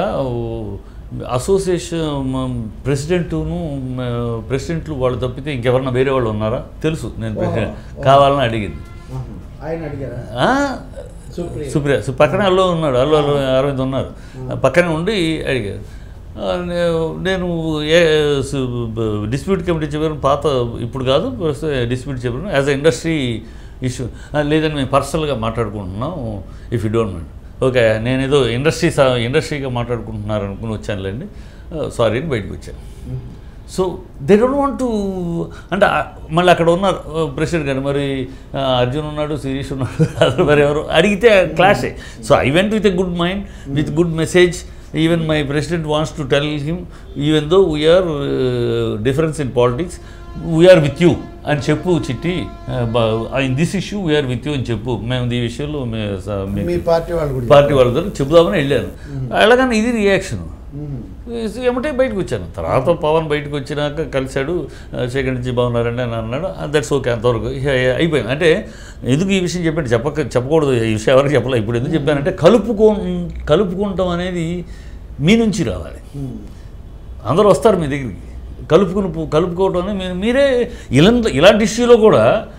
Speaker 2: అసోసియేషన్ ప్రెసిడెంటును ప్రెసిడెంట్లు వాళ్ళు తప్పితే ఇంకెవరన్నా వేరే వాళ్ళు ఉన్నారా తెలుసు నేను ప్రెసిడెంట్ కావాలని అడిగింది
Speaker 1: ఆయన అడిగారా
Speaker 2: ఆ,
Speaker 1: సుప్రియ.
Speaker 2: సుప్రియ సు- పక్కనే అల్లు ఉన్నాడు అల్లు అల్లు అరవింద్ ఉన్నారు పక్కనే ఉండి అడిగారు ఆ, నే- నేను ఏ డిస్ప్యూట్ కమిటీ చెప్పాను పాత ఇప్పుడు కాదు డిస్ప్యూట్ చెప్పాను యాజ్ అ ఇండస్ట్రీ ఇష్యూ లేదని మేము పర్సనల్గా మాట్లాడుకుంటున్నాం if you don't mind okay నేను ఏదో ఇండస్ట్రీ ఇండస్ట్రీగా మాట్లాడుకుంటున్నారు అనుకుని వచ్చానులేండి సారీ అని బయటకు వచ్చాను so they don't want to అంటే ఆ- మళ్ళీ అక్కడ ఉన్నారు ప్రెసిడెంట్ గారు మరి ఆ, అర్జున్ ఉన్నాడు శిరీష్ ఉన్నాడు అసలు మరి ఎవరు అడిగితే క్లాషే so I went with a good mind with good message even my president wants to tell him even though we are difference in politics we are with you అని చెప్పు Chitti in this issue we are with you అని చెప్పు మేము ఈ విషయంలో మే- స- మీ
Speaker 1: మీ పార్టీ వాళ్ళు కూడా
Speaker 2: పార్టీ వాళ్ళతో చెబుదామని వెళ్ళాను వెళ్ళగానే ఇది రియాక్షన్ ఏమంటే బయటకు వచ్చాను తర్వాత పవన్ బయటకు వచ్చినాక కలిశాడు సెకండ్ నుంచి బాగున్నారండి అని అన్నాడు దట్స్ ఓకే అంతవరకు ఇహ అయిపోయింది అంటే ఎందుకు ఈ విషయం చెప్పండి చెప్పక చెప్పకూడదు ఈ విషయం ఎవరికి చెప్పలేదు ఇప్పుడు ఎందుకు చెప్పానంటే కలుపుకో కలుపుకుంటాం అనేది మీ నుంచి రావాలి అందరూ వస్తారు మీ దగ్గరికి కలుపుకుని కలుపుకోవటం అనేది మీరు మీరే ఇలాంటి ఇలాంటి ఇష్యూలో కూడా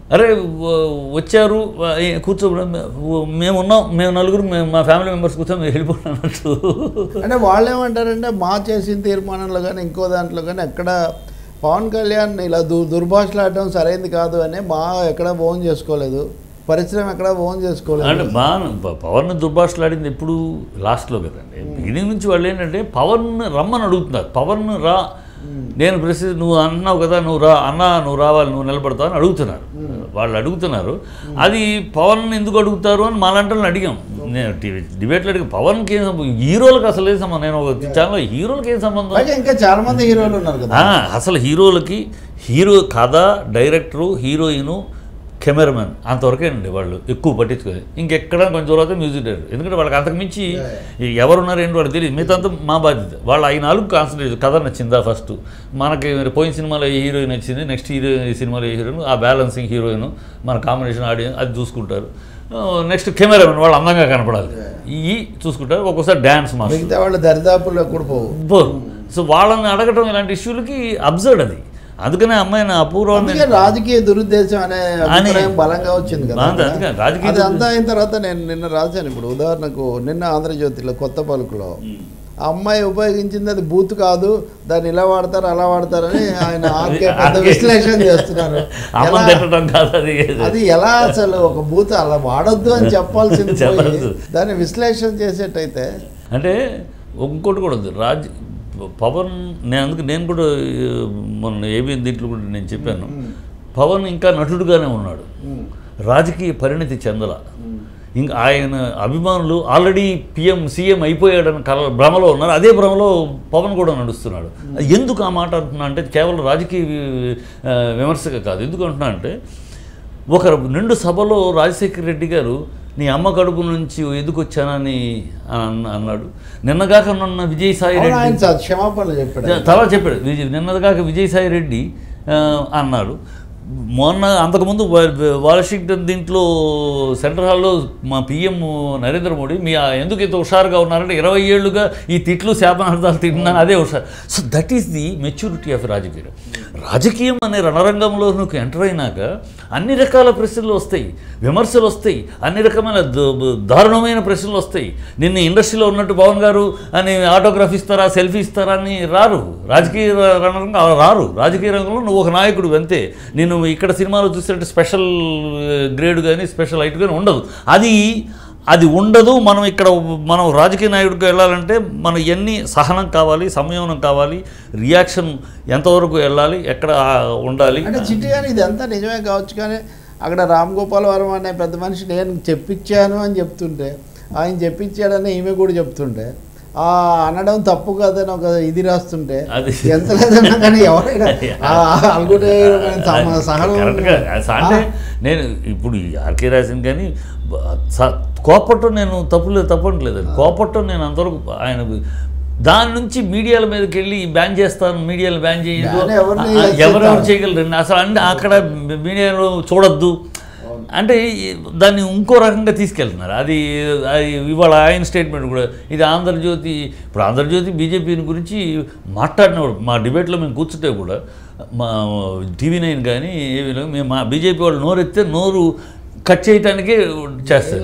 Speaker 2: అరే వ- వచ్చారు ఏ, కూర్చో మేము ఉన్నాం మేము నలుగురు మేము మా ఫ్యామిలీ మెంబర్స్ కూర్చొని మేము వెళ్ళిపోయినట్టు
Speaker 1: అంటే వాళ్ళు ఏమంటారంటే మా చేసిన తీర్మానంలో కానీ ఇంకో దాంట్లో కానీ ఎక్కడ పవన్ కళ్యాణ్ ఇలా దు దుర్భాషలాడటం సరైంది కాదు అని మా ఎక్కడ ఓన్ చేసుకోలేదు పరిశ్రమ ఎక్కడ ఓన్
Speaker 2: అంటే
Speaker 1: చేసుకోలేదు
Speaker 2: బాగా ప- పవన్ దుర్భాషలాడింది ఎప్పుడు లాస్ట్లో కదండి బిగినింగ్ నుంచి వాళ్ళు ఏంటంటే పవన్ రమ్మని అడుగుతున్నారు పవన్ రా నేను ప్రశ్న నువ్వు అన్నావు కదా నువ్వు రా అన్నా నువ్వు రావాలి నువ్వు నిలబడతావు అని అడుగుతున్నారు వాళ్ళు అడుగుతున్నారు అది పవన్ ఎందుకు అడుగుతారు అని మాలాంటి అడిగాం నేను టీవీ డిబేట్లో అడిగి పవన్కి ఏం సంబంధం హీరోలకు అసలు ఏం సంబంధం నేను ఒక ఛానల్ హీరోలకి ఏం సంబంధం
Speaker 1: పైగా ఇంకా చాలా మంది హీరోలు ఉన్నారు కదా
Speaker 2: ఆ, అసలు హీరోలకి హీరో కథ డైరెక్టరు హీరోయిను కెమెరామెన్ అంతవరకే అండి వాళ్ళు ఎక్కువ పట్టించుకోవాలి ఇంకెక్కడ కొంచెం తర్వాత మ్యూజిక్ డైరెక్టర్ ఎందుకంటే వాళ్ళకి అంతకు మించి ఈ ఎవరున్నారు ఏంటి వాళ్ళకి తెలియదు మిగతా అంతా మా బాధ్యత వాళ్ళు ఈ నాలుగు కాన్సన్ట్రేట్ కథ నచ్చిందా ఫస్ట్ మనకి మరి పోయిన సినిమాలో ఏ హీరోయిన్ నచ్చింది నెక్స్ట్ హీరో ఈ సినిమాలో ఏ హీరోయిన్ ఆ బ్యాలెన్సింగ్ హీరోయిన్ మన కాంబినేషన్ ఆడియన్స్ అది చూసుకుంటారు నెక్స్ట్ కెమెరామెన్ వాళ్ళు అందంగా కనపడాలి ఈ చూసుకుంటారు ఒక్కోసారి డ్యాన్స్ మాస్టర్
Speaker 1: మిగతా వాళ్ళు దరిదాపుల్లో కూడా పోవు
Speaker 2: పోరు సో వాళ్ళని అడగటం ఇలాంటి ఇష్యూలకి అబ్జర్డ్ అది అందుకనే అమ్మాయిని అపూర్వం
Speaker 1: అందుకే రాజకీయ దురుద్దేశం అనే అభిప్రాయం బలంగా వచ్చింది కదా
Speaker 2: అంతే, అందుకే రాజకీయ
Speaker 1: అది అంతా అయిన తర్వాత నేను నిన్న రాశాను ఇప్పుడు ఉదాహరణకు నిన్న ఆంధ్రజ్యోతిలో కొత్త పలుకులో ఆ అమ్మాయి ఉపయోగించింది అది బూత్ కాదు దాన్ని ఇలా వాడతారు అలా వాడతారని ఆయన ఆర్కే పెద్ద
Speaker 2: ఆర్కే.
Speaker 1: విశ్లేషణ చేస్తున్నారు
Speaker 2: అమ్మని
Speaker 1: ఎలా-
Speaker 2: తిట్టడం కాదు అది
Speaker 1: అది ఎలా అసలు ఒక బూత్ అలా వాడొద్దు అని చెప్పాల్సింది పోయి
Speaker 2: చెప్పొద్దు.
Speaker 1: దాన్ని విశ్లేషణ చేసేటైతే
Speaker 2: అంటే ఇంకోటి కూడా ఉంది రాజ్ పవన్ నేను అందుకు నేను కూడా ఆ, మొన్న ఏబీ దీంట్లో కూడా నేను చెప్పాను పవన్ ఇంకా నటుడుగానే ఉన్నాడు రాజకీయ పరిణతి చెందల ఇంకా ఆయన అభిమానులు ఆల్రెడీ పిఎం సీఎం అయిపోయాడని కల భ్రమలో ఉన్నారు అదే భ్రమలో పవన్ కూడా నడుస్తున్నాడు ఎందుకు ఆ మాట అంటున్నా అంటే కేవలం రాజకీయ ఆ, విమర్శగా కాదు ఎందుకు అంటున్నా అంటే ఒక నిండు సభలో రాజశేఖర రెడ్డి గారు నీ అమ్మ కడుపు నుంచి ఎందుకు వచ్చానని అన్న- అన్నాడు నిన్నగాక నన్న విజయసాయి
Speaker 1: అవును,
Speaker 2: రెడ్డి
Speaker 1: ఆయన చ- క్షమాపణలు చెప్పాడు
Speaker 2: తర్వాత చెప్పాడు విజయ్ నిన్నగాక విజయసాయి రెడ్డి ఆ, అన్నాడు మొన్న అంతకుముందు వా- వాషింగ్టన్ దీంట్లో సెంట్రల్ హాల్లో మా పిఎం నరేంద్ర మోడీ మీ ఆ ఎందుకు ఇంత హుషారుగా ఉన్నారంటే ఇరవై ఏళ్ళుగా ఈ తిట్లు శాపనార్థాలు తింటున్నాను అదే హుషారు so that is the maturity of రాజకీయం రాజకీయం అనే రణరంగంలో నువ్వు ఎంటర్ అయినాక అన్ని రకాల ప్రశ్నలు వస్తాయి విమర్శలు వస్తాయి అన్ని రకమైన ద- దారుణమైన ప్రశ్నలు వస్తాయి నిన్న ఇండస్ట్రీలో ఉన్నట్టు పవన్ గారు అని ఆటోగ్రాఫ్ ఇస్తారా సెల్ఫీ ఇస్తారా అని రారు రాజకీయ ర- రణరంగం అలా రారు రాజకీయ రంగంలో నువ్వు ఒక నాయకుడు అంతే నేను ఇక్కడ సినిమాలో చూసినట్టు స్పెషల్ గ్రేడ్ కానీ స్పెషల్ హైట్ కానీ ఉండదు అది అది ఉండదు మనం ఇక్కడ మనం రాజకీయ నాయకుడికి వెళ్ళాలంటే మన ఎన్ని సహనం కావాలి సంయమనం కావాలి రియాక్షన్ ఎంతవరకు వెళ్ళాలి ఎక్కడ ఆ, ఉండాలి
Speaker 1: అంటే చిట్టి గారు ఇదంతా నిజమే కావచ్చు కానీ అక్కడ రామ్ గోపాల్ వర్మ అనే పెద్ద మనిషి నేను చెప్పించాను అని చెప్తుంటే ఆయన చెప్పించాడని ఈమె కూడా చెప్తుంటే ఆ అనడం తప్పు కాదని ఒక ఇది రాస్తుంటే
Speaker 2: అది
Speaker 1: ఎంత లేదన్నా కానీ ఎవరైనా ఆ అనుకుంటే తమ సహనం
Speaker 2: కరెక్ట్గా అంటే నేను ఇప్పుడు ఈ ఆర్కే రాసిన కానీ బ- స- కోపట్టం నేను తప్పులేదు తప్పట్లేదు కోపట్టం నేను అంతవరకు ఆయన దాని నుంచి మీడియాల మీదకి వెళ్ళి బ్యాన్ చేస్తాను మీడియాలు బ్యాన్ చేయొద్దు
Speaker 1: Ban ఎవరిని
Speaker 2: ఆ, ఎవరెవరు
Speaker 1: చేస్తారు?
Speaker 2: చేయగలరు అసలు అంటే అక్కడ మీడియాలో చూడొద్దు అంటే ఈ- దాన్ని ఇంకో రకంగా తీసుకెళ్తున్నారు అది అది ఇవాళ ఆయన స్టేట్మెంట్ కూడా ఇది ఆంధ్రజ్యోతి ఇప్పుడు ఆంధ్రజ్యోతి బీజేపీని గురించి మాట్లాడినప్పుడు మా డిబేట్లో మేము కూర్చుంటే కూడా మా టీవీ నైన్ కానీ ఏవి లేవు, మేము మా బీజేపీ వాళ్ళు నోరెత్తే నోరు కట్ చేయటానికే చేస్తారు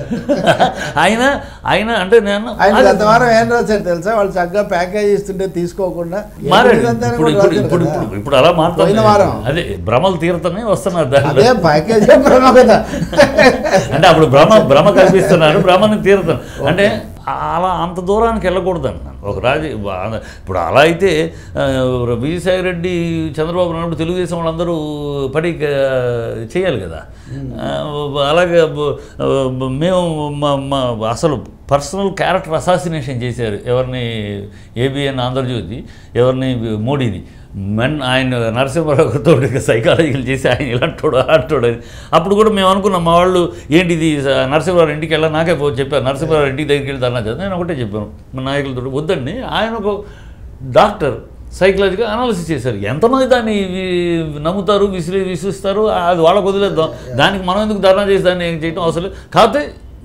Speaker 2: ఆయన ఆయన అంటే నేను
Speaker 1: ఆయన
Speaker 2: అది-
Speaker 1: గత వారం ఏం రాశారు తెలుసా వాళ్ళు చక్కగా ప్యాకేజ్ ఇస్తుంటే తీసుకోకుండా
Speaker 2: మారాడు
Speaker 1: ఇదంతా
Speaker 2: ఇప్పుడు
Speaker 1: కూడా
Speaker 2: ఇప్పుడు
Speaker 1: రాశారు
Speaker 2: ఇప్పుడు
Speaker 1: కదా.
Speaker 2: ఇప్పుడు ఇప్పుడు అలా
Speaker 1: పోయిన
Speaker 2: మాట్లాడుతున్నారు
Speaker 1: వారం.
Speaker 2: అదే భ్రమలు తీరుతూనే వస్తున్నారు దాంట్లో
Speaker 1: అదే ప్యాకేజ్ చెప్పాను కదా
Speaker 2: అంటే అప్పుడు భ్రమ భ్రమ కల్పిస్తున్నారు భ్రమని తీరుతాను అంటే అలా అంత దూరానికి వెళ్ళకూడదు అంటున్నాను ఒక రాజ ఇప్పుడు అలా అయితే ఆ, విజయసాయి రెడ్డి చంద్రబాబు నాయుడు తెలుగుదేశం వాళ్ళందరూ పడి ఆ, చేయాలి కదా ఆ, అలాగే బ- బ- మేము మా- మా అసలు పర్సనల్ క్యారెక్టర్ అసాసినేషన్ చేశారు ఎవరిని ఏబిఎన్ ఆంధ్రజ్యోతి ఎవరిని మోడీని మెన్ ఆయన నరసింహారావుతో సైకాలజీలు చేసి ఆయన ఇలాంటోడు అలాంటోడు అని అప్పుడు కూడా మేము అనుకున్నాం మా వాళ్ళు ఏంటి ఇది స- నరసింహారావు ఇంటికి వెళ్ళా నాకే పో చెప్పారు నరసింహారావు ఇంటికి దగ్గరికి వెళ్తే అన్నా చదువు నేను ఒకటే చెప్పాను మా నాయకులతో వద్దండి ఆయన ఒక డాక్టర్ సైకలాజికల్ అనాలిసిస్ చేశారు ఎంతమంది దాన్ని వి- నమ్ముతారు విసిరి విశ్వసిస్తారు అది వాళ్ళకు వదిలేద్దాం దానికి మనం ఎందుకు ధర్నా చేసి దాన్ని ఏం చేయడం అవసరం లేదు కాకపోతే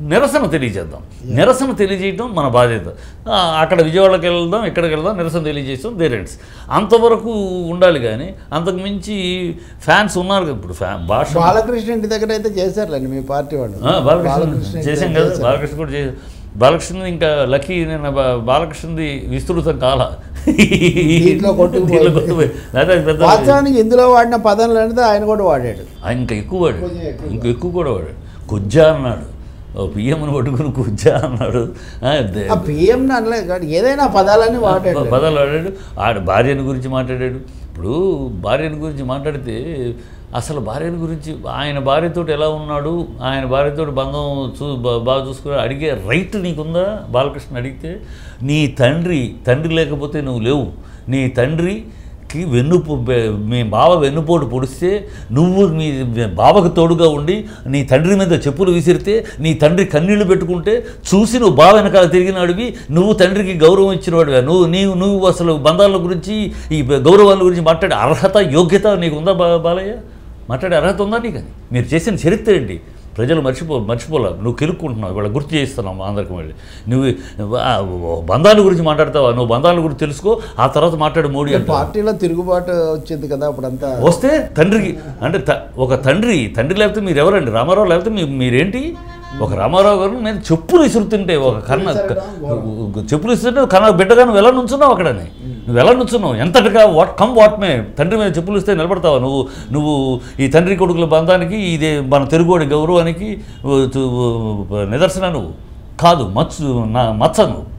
Speaker 2: నిరసన తెలియజేద్దాం నిరసన తెలియజేయటం మన బాధ్యత ఆ, అక్కడ విజయవాడకి వెళ్దాం ఇక్కడికి వెళ్దాం నిరసన తెలియజేస్తాం దేరెంట్స్ అంతవరకు ఉండాలి కానీ అంతకు మించి ఫ్యాన్స్ ఉన్నారు కదా ఇప్పుడు ఫ్యాన్ భాష
Speaker 1: బాలకృష్ణ ఇంటి దగ్గర అయితే చేశారులేండి మీ పార్టీ వాళ్ళు
Speaker 2: ఆ, బాలకృష్ణ
Speaker 1: ఇంటి
Speaker 2: చేశాం
Speaker 1: దగ్గర
Speaker 2: కదా
Speaker 1: చేశారు.
Speaker 2: బాలకృష్ణ కూడా చేశాం బాలకృష్ణది ఇంకా లక్కీ నేను బా- బాలకృష్ణది విస్తృతం కాల
Speaker 1: దీంట్లో కొట్టుకుపోయింది.
Speaker 2: దీంట్లో కొట్టుకుపోయి. లేకపోతే అది పెద్ద
Speaker 1: వాస్తవానికి ఇందులో వాడిన పదం లాంటిది ఆయన కూడా వాడాడు
Speaker 2: ఆయన ఇంకా ఎక్కువ వాడాడు
Speaker 1: కొంచెం ఎక్కువ.
Speaker 2: ఇంకా ఎక్కువ కూడా వాడాడు కొజ్జా అన్నాడు ఓ పిఎంని పట్టుకుని కొజ్జా అన్నాడు ఆ, దే-
Speaker 1: ఆ పిఎం అనలే కాదు, ఏదైనా పదాలని వాడాడు
Speaker 2: పదాలు ఆడాడు ఆడ భార్యని గురించి మాట్లాడాడు ఇప్పుడు భార్యని గురించి మాట్లాడితే అసలు భార్యని గురించి ఆయన భార్యతోటి ఎలా ఉన్నాడు ఆయన భార్యతోటి బంధం చూ బా- బాగా చూసుకుని అడిగే రైట్ నీకుందా బాలకృష్ణ అడిగితే నీ తండ్రి తండ్రి లేకపోతే నువ్వు లేవు నీ తండ్రికి వెన్ను మీ బావ వెన్నుపోటు పొడిస్తే నువ్వు మీ బావకు తోడుగా ఉండి నీ తండ్రి మీద చెప్పులు విసిరితే నీ తండ్రి కన్నీళ్లు పెట్టుకుంటే చూసి నువ్వు బావ వెనకాల తిరిగినాడివి నువ్వు తండ్రికి గౌరవం ఇచ్చినవాడివా నువ్వు నీవు నువ్వు అసలు బంధాల గురించి ఈ గౌరవాల గురించి మాట్లాడే అర్హత యోగ్యత నీకు ఉందా బా బాలయ్య మాట్లాడే అర్హత ఉందా నీకు అని మీరు చేసిన చరిత్ర ఏంటి ప్రజలు మర్చిపో మర్చిపోలే నువ్వు కెలుక్కుంటున్నావు ఇవాళ గుర్తు చేస్తున్నావు మా అందరికి మళ్ళీ నువ్వు ఆ, బంధాల గురించి మాట్లాడతావా నువ్వు బంధాల గురించి తెలుసుకో ఆ తర్వాత మాట్లాడు మోడీ అంటే
Speaker 1: పార్టీలో తిరుగుబాటు వచ్చింది కదా అప్పుడంతా
Speaker 2: వస్తే తండ్రికి అంటే త- ఒక తండ్రి తండ్రి లేకపోతే మీరు ఎవరండి రామారావు లేకపోతే మీ మీరేంటి ఒక రామారావు గారు నేను చెప్పులు విసురుతుంటే ఒక కన్న చెప్పులు విసురుతుంటే కన్న బిడ్డగా నువ్వు ఎలా నుంచున్నావు అక్కడని నువ్వు ఎలా నుంచున్నావు ఎంతటిగా వాట్ కమ్ వాట్ మే తండ్రి మీద చెప్పులు ఇస్తే నిలబడతావా నువ్వు నువ్వు ఈ తండ్రి కొడుకుల బంధానికి ఇదే మన తెలుగువాడి గౌరవానికి ఉ, తు- ఉ, నిదర్శన నువ్వు కాదు మచ్చు నా మచ్చ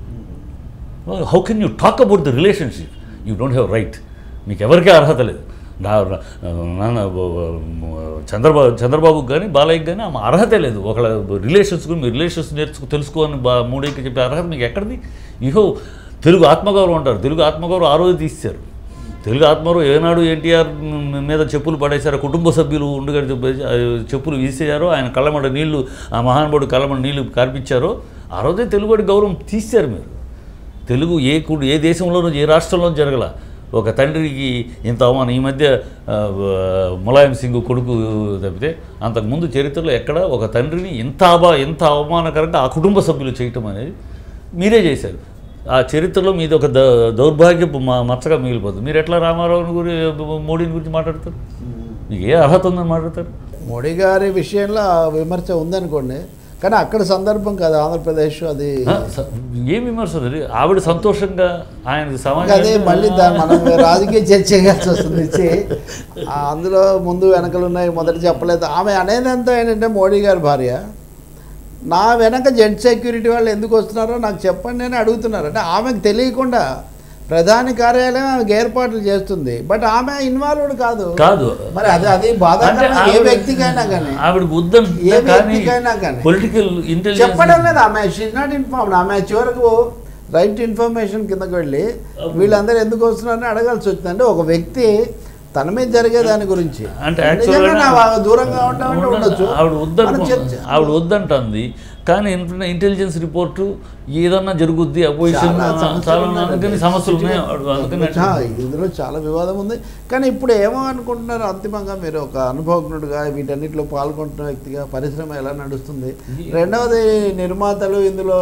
Speaker 2: నువ్వు how can you talk about the relationship you don't have right మీకు ఎవరికీ అర్హత లేదు నా నాన్న చంద్రబాబు చంద్రబాబుకి కానీ బాలయ్యకి కానీ ఆమె అర్హతే లేదు ఒకళ్ళ రిలేషన్స్ గురించి మీ రిలేషన్స్ నేర్చుకు తెలుసుకోని బా మూడేకి చెప్పే అర్హత మీకు ఎక్కడిది ఇహో తెలుగు ఆత్మగౌరవం అంటారు తెలుగు ఆత్మగౌరవం ఆ రోజు తీశారు తెలుగు ఆత్మగౌరవం ఏనాడు ఎన్టీఆర్ మీద చెప్పులు పడేశారు కుటుంబ సభ్యులు ఉండగా చెప్పేసి ఆ చెప్పులు వీసేశారో ఆయన కళ్ళమడ నీళ్లు ఆ మహానుభావుడు కళ్ళమడ నీళ్లు కార్పించారో ఆ రోజే తెలుగువాడి గౌరవం తీశారు మీరు తెలుగు ఏ కుడు ఏ దేశంలోనూ ఏ రాష్ట్రంలోనూ జరగల ఒక తండ్రికి ఇంత అవమానం ఈ మధ్య ఆ, ములాయం సింగ్ కొడుకు తప్పితే అంతకుముందు చరిత్రలో ఎక్కడ ఒక తండ్రిని ఇంత అబా ఇంత అవమానకరంగా ఆ కుటుంబ సభ్యులు చేయటం అనేది మీరే చేశారు ఆ చరిత్రలో మీది ఒక ద దౌర్భాగ్యపు మ- మచ్చగా మిగిలిపోతుంది మీరు ఎట్లా రామారావుని గురించి మోడీని గురించి మాట్లాడతారు మీకు ఏ అర్హత ఉందని మాట్లాడతారు
Speaker 1: మోడీ గారి విషయంలో ఆ విమర్శ ఉందనుకోండి కానీ అక్కడ సందర్భం కాదు ఆంధ్రప్రదేశ్ అది
Speaker 2: ఆ, స- ఏం విమర్శ ఉంది? ఆవిడ సంతోషంగా ఆయన
Speaker 1: ఇంకా
Speaker 2: సమాజం
Speaker 1: అదే మళ్ళీ దాన్ని మనం రాజకీయ చర్చ చేయాల్సి వస్తుంది ఇచ్చి ఆ అందులో ముందు వెనకలు ఉన్నాయి మొదట చెప్పలేదు ఆమె అనేది ఎంత ఏంటంటే మోడీ గారి భార్య నా వెనక జెడ్ సెక్యూరిటీ వాళ్ళు ఎందుకు వస్తున్నారో నాకు చెప్పండి అని అడుగుతున్నారు అంటే ఆమెకు తెలియకుండా ప్రధాని కార్యాలయం ఆమెకు ఏర్పాట్లు చేస్తుంది బట్ ఆమె ఇన్వాల్వ్డ్ కాదు
Speaker 2: కాదు
Speaker 1: మరి అది అది
Speaker 2: అంటే
Speaker 1: బాధాకరం ఏ
Speaker 2: ఆవిడ-
Speaker 1: వ్యక్తికైనా కానీ
Speaker 2: ఆవిడకి వద్దని
Speaker 1: ఏ
Speaker 2: కానీ
Speaker 1: వ్యక్తికైనా కానీ.
Speaker 2: పొలిటికల్ ఇంటెలిజెన్స్
Speaker 1: చెప్పడం లేదు ఆమె షీజ్ నాట్ ఇన్ఫార్మ్డ్ ఆమె చివరకు రైట్ ఇన్ఫర్మేషన్ కిందకి వెళ్ళి వీళ్ళందరూ ఎందుకు వస్తున్నారని అడగాల్సి వచ్చింది అంటే ఒక వ్యక్తి తన మీద జరిగే దాని గురించి
Speaker 2: అంటే
Speaker 1: నిజంగా
Speaker 2: యాక్చువల్గా
Speaker 1: నా వా- దూరంగా ఉంటామంటే ఉండొచ్చు
Speaker 2: ఆవిడ
Speaker 1: మన
Speaker 2: వద్దంటు
Speaker 1: చర్చ
Speaker 2: ఆవిడ వద్దంటుంది కానీ ఇంట- ఇంటెలిజెన్స్ రిపోర్టు ఏదన్నా జరుగుద్ది అపోజిషన్
Speaker 1: చాలా సమస్యలు
Speaker 2: చాలా
Speaker 1: ఉన్నాయండి.
Speaker 2: అందుకని సమస్యలు ఉన్నాయి ఆవిడ అందుకని
Speaker 1: చా, ఇందులో చాలా వివాదం ఉంది కానీ ఇప్పుడు ఏమో అనుకుంటున్నారు అంతిమంగా మీరు ఒక అనుభవజ్ఞుడుగా వీటన్నిటిలో పాల్గొంటున్న వ్యక్తిగా పరిశ్రమ ఎలా నడుస్తుంది రెండవది నిర్మాతలు ఇందులో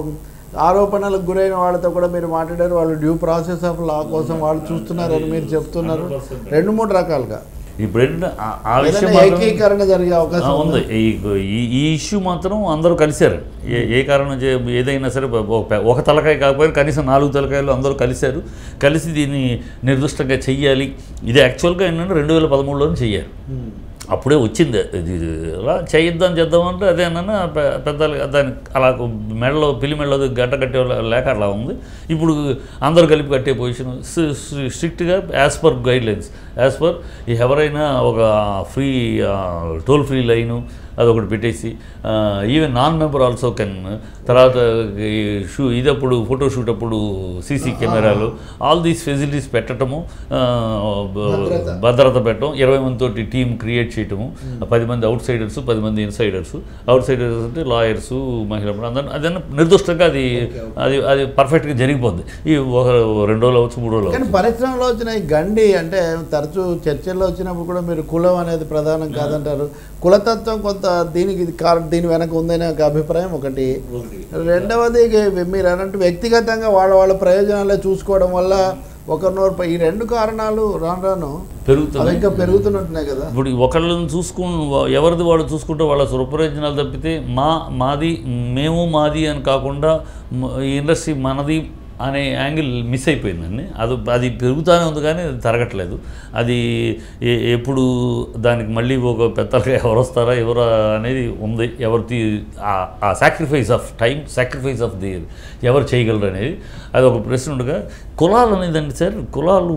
Speaker 1: ఆరోపణలకు గురైన వాళ్ళతో కూడా మీరు మాట్లాడారు వాళ్ళు డ్యూ ప్రాసెస్ ఆఫ్ లా కోసం వాళ్ళు చూస్తున్నారని మీరు చెప్తున్నారు రెండు మూడు రకాలుగా
Speaker 2: ఇప్పుడు ఏంటంటే ఆ- ఆ విషయం
Speaker 1: ఏదైనా
Speaker 2: మాత్రం-
Speaker 1: ఏకీకరణ జరిగే
Speaker 2: ఆ,
Speaker 1: అవకాశం
Speaker 2: ఉంది
Speaker 1: ఉంది
Speaker 2: ఈ ఈ- ఈ ఇష్యూ మాత్రం అందరూ కలిశారు ఏ ఏ కారణం చే ఏదైనా సరే ఒక పె- ఒక తలకాయ కాకపోయినా కనీసం నాలుగు తలకాయలు అందరూ కలిశారు కలిసి దీన్ని నిర్దిష్టంగా చెయ్యాలి ఇది యాక్చువల్గా ఏంటంటే రెండు వేల పదమూడులోనే చెయ్యాలి అప్పుడే వచ్చింది ఇది అలా చేయిద్దాం చేద్దాం అంటే అదే అన్న పెద్ద దాని అలా మెడలో పిల్లి మెడలో గంట కట్టే లేక అలా ఉంది ఇప్పుడు అందరూ కలిపి కట్టే పొజిషన్ స్ట్రిక్ట్గా as per guidelines as per ఎవరైనా ఒక ఫ్రీ టోల్ ఫ్రీ లైను అదొకటి పెట్టేసి even non member also can తర్వాత ఈ షూ ఇదప్పుడు ఫోటో షూట్ అప్పుడు సీసీ కెమెరాలు ఆల్ దీస్ ఫెసిలిటీస్ పెట్టడము ఆ, బ-
Speaker 1: భద్రత.
Speaker 2: భద్రత పెట్టడం ఇరవై మందితోటి టీం క్రియేట్ చేయటము పది మంది అవుట్ సైడర్స్ పది మంది ఇన్సైడర్స్ అవుట్ సైడర్స్ అంటే లాయర్స్ మహిళలు అందరూ అదన్నా నిర్దిష్టంగా అది అది అది పర్ఫెక్ట్గా జరిగిపోద్ది ఈ ఒక రెండు రోజులు అవచ్చు మూడు రోజులు
Speaker 1: కానీ
Speaker 2: అవచ్చు
Speaker 1: పరిశ్రమలో వచ్చిన ఈ గండి అంటే తరచూ చర్చల్లో వచ్చినప్పుడు కూడా మీరు కులం అనేది ప్రధానం కాదంటారు కులతత్వం కొంత కొంత దీనికి ఇది కారణం దీని వెనక ఉందనే ఒక అభిప్రాయం ఒకటి రెండవది ఇక మీరు అన్నట్టు వ్యక్తిగతంగా వాళ్ళ వాళ్ళ ప్రయోజనాలే చూసుకోవడం వల్ల ఒకరినొకరు ఈ రెండు కారణాలు రాను రాను అవి
Speaker 2: పెరుగుతుంది
Speaker 1: ఇంకా పెరుగుతున్నట్టున్నాయి కదా
Speaker 2: ఇప్పుడు ఒకళ్ళని చూసుకు ఎవరిది వాళ్ళు చూసుకుంటే వాళ్ళ స్వప్రయోజనాలు తప్పితే మా మాది మేము మాది అని కాకుండా మ- ఈ ఇండస్ట్రీ మనది అనే యాంగిల్ మిస్ అయిపోయిందండి అది అది పెరుగుతూనే ఉంది కానీ అది తరగట్లేదు అది ఎ- ఎప్పుడు దానికి మళ్ళీ ఒక పెద్దలుగా ఎవరు వస్తారా ఎవరు అనేది ఉంది ఎవరు తీ ఆ- ఆ sacrifice of time sacrifice of the ఎవరు చేయగలరు అనేది అది ఒక ప్రశ్న ఉండగా కులాలు అనేదండి సార్ కులాలు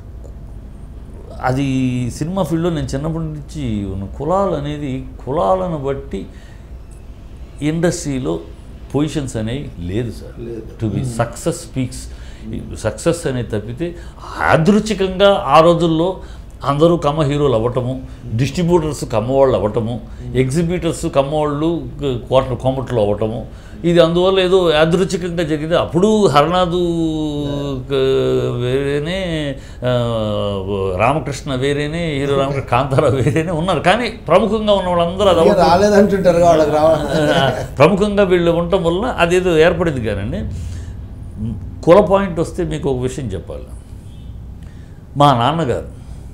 Speaker 2: అది సినిమా ఫీల్డ్లో నేను చిన్నప్పటి నుంచి ఉన్న కులాలు అనేది కులాలను బట్టి ఇండస్ట్రీలో పొజిషన్స్ అనేవి లేదు sir to be success speaks success అనేది తప్పితే యాదృచ్ఛికంగా ఆ రోజుల్లో అందరూ కమ్మ హీరోలు అవ్వటము డిస్ట్రిబ్యూటర్స్ కమ్మవాళ్ళు అవ్వటము ఎగ్జిబిటర్స్ కమ్మవాళ్ళు కోట కోమట్లు అవ్వటము ఇది అందువల్ల ఏదో యాదృచ్ఛికంగా జరిగింది అప్పుడు హరనాథు క- వేరేనే ఆ, రామకృష్ణ వేరేనే హీరో రామకృష్ణ కాంతారావు వేరేనే ఉన్నారు కానీ ప్రముఖంగా ఉన్న వాళ్ళందరూ అది
Speaker 1: ఇక
Speaker 2: అవ్వటం
Speaker 1: రాలేదంటుంటారు వాళ్ళకి రావాలి
Speaker 2: ప్రముఖంగా వీళ్ళు ఉండటం వల్ల అదేదో ఏర్పడింది కానండి కుల పాయింట్ వస్తే మీకు ఒక విషయం చెప్పాలి మా నాన్నగారు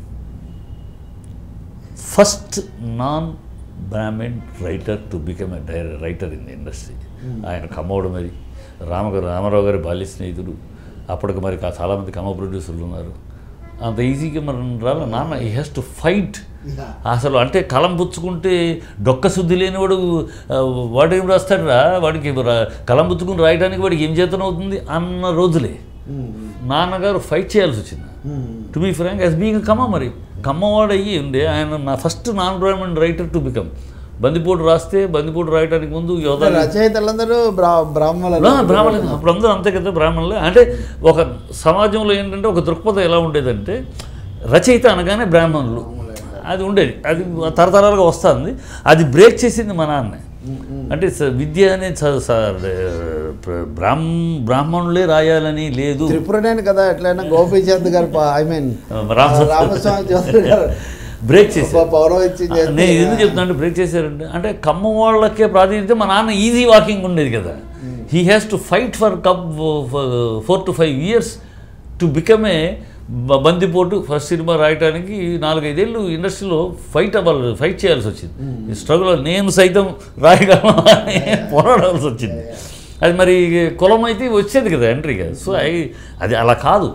Speaker 2: first non Brahmin writer to become a writer in the industry ఆయన కమ్మోడు మరి రామ రామారావు గారి బాల్య స్నేహితుడు అప్పటికి మరి కా- చాలామంది కమ్మ ప్రొడ్యూసర్లు ఉన్నారు అంత ఈజీగా మరి రాల నాన్న ఈ హ్యాస్ టు ఫైట్ అసలు అంటే కలం పుచ్చుకుంటే డొక్క శుద్ధి లేనివాడు ఆ, వాడు ఏం రాస్తాడురా వాడికి రా- కలం పుచ్చుకుని రాయడానికి వాడికి ఏం చేతనం అవుతుంది అన్న రోజులే నాన్నగారు ఫైట్ చేయాల్సి వచ్చింది to be frank as being Kamma మరి కమ్మవాడు అయ్యి ఉండే ఆయన నా first non Brahmin writer to become Bandipotu రాస్తే బందిపోటు రాయడానికి ముందు యోధా
Speaker 1: రచయితలందరూ బ్రా బ్రాహ్మణులు
Speaker 2: బ్రాహ్మణులు అప్పుడు అందరూ అంతే కదా బ్రాహ్మణులు అంటే ఒక సమాజంలో ఏంటంటే ఒక దృక్పథం ఎలా ఉండేదంటే రచయిత అనగానే బ్రాహ్మణులు అది ఉండేది అది తరతరాలుగా వస్తుంది అది బ్రేక్ చేసింది మా నాన్న అంటే స- విద్య అనేది స- స- ప్ర- బ్రాహ్మ బ్రాహ్మణులే రాయాలని లేదు
Speaker 1: త్రిపురనేని కదా ఎట్లయినా గోపీచంద్ గారు ఐ మీన్
Speaker 2: రామ-
Speaker 1: రామస్వామి చౌదరి గారు
Speaker 2: బ్రేక్ చేశారు
Speaker 1: పౌరవిచ్చి
Speaker 2: నేను ఎందుకు చెప్తున్నా అంటే బ్రేక్ చేశారంటే అంటే ఖమ్మం వాళ్ళకే ప్రాతినిధ్యం మా నాన్న ఈజీ వాకింగ్ ఉండేది కదా he has to fight for cup four to five years to become a Bandipotu first cinema రాయడానికి నాలుగైదేళ్ళు ఇండస్ట్రీలో ఫైట్ అవ్వాలి ఫైట్ చేయాల్సి వచ్చింది ఈ స్ట్రగుల్ నేను సైతం రాయగలను అని పోరాడాల్సి వచ్చింది అది మరి కులం అయితే వచ్చేది కదా ఎంట్రీగా సో అయి అది అలా కాదు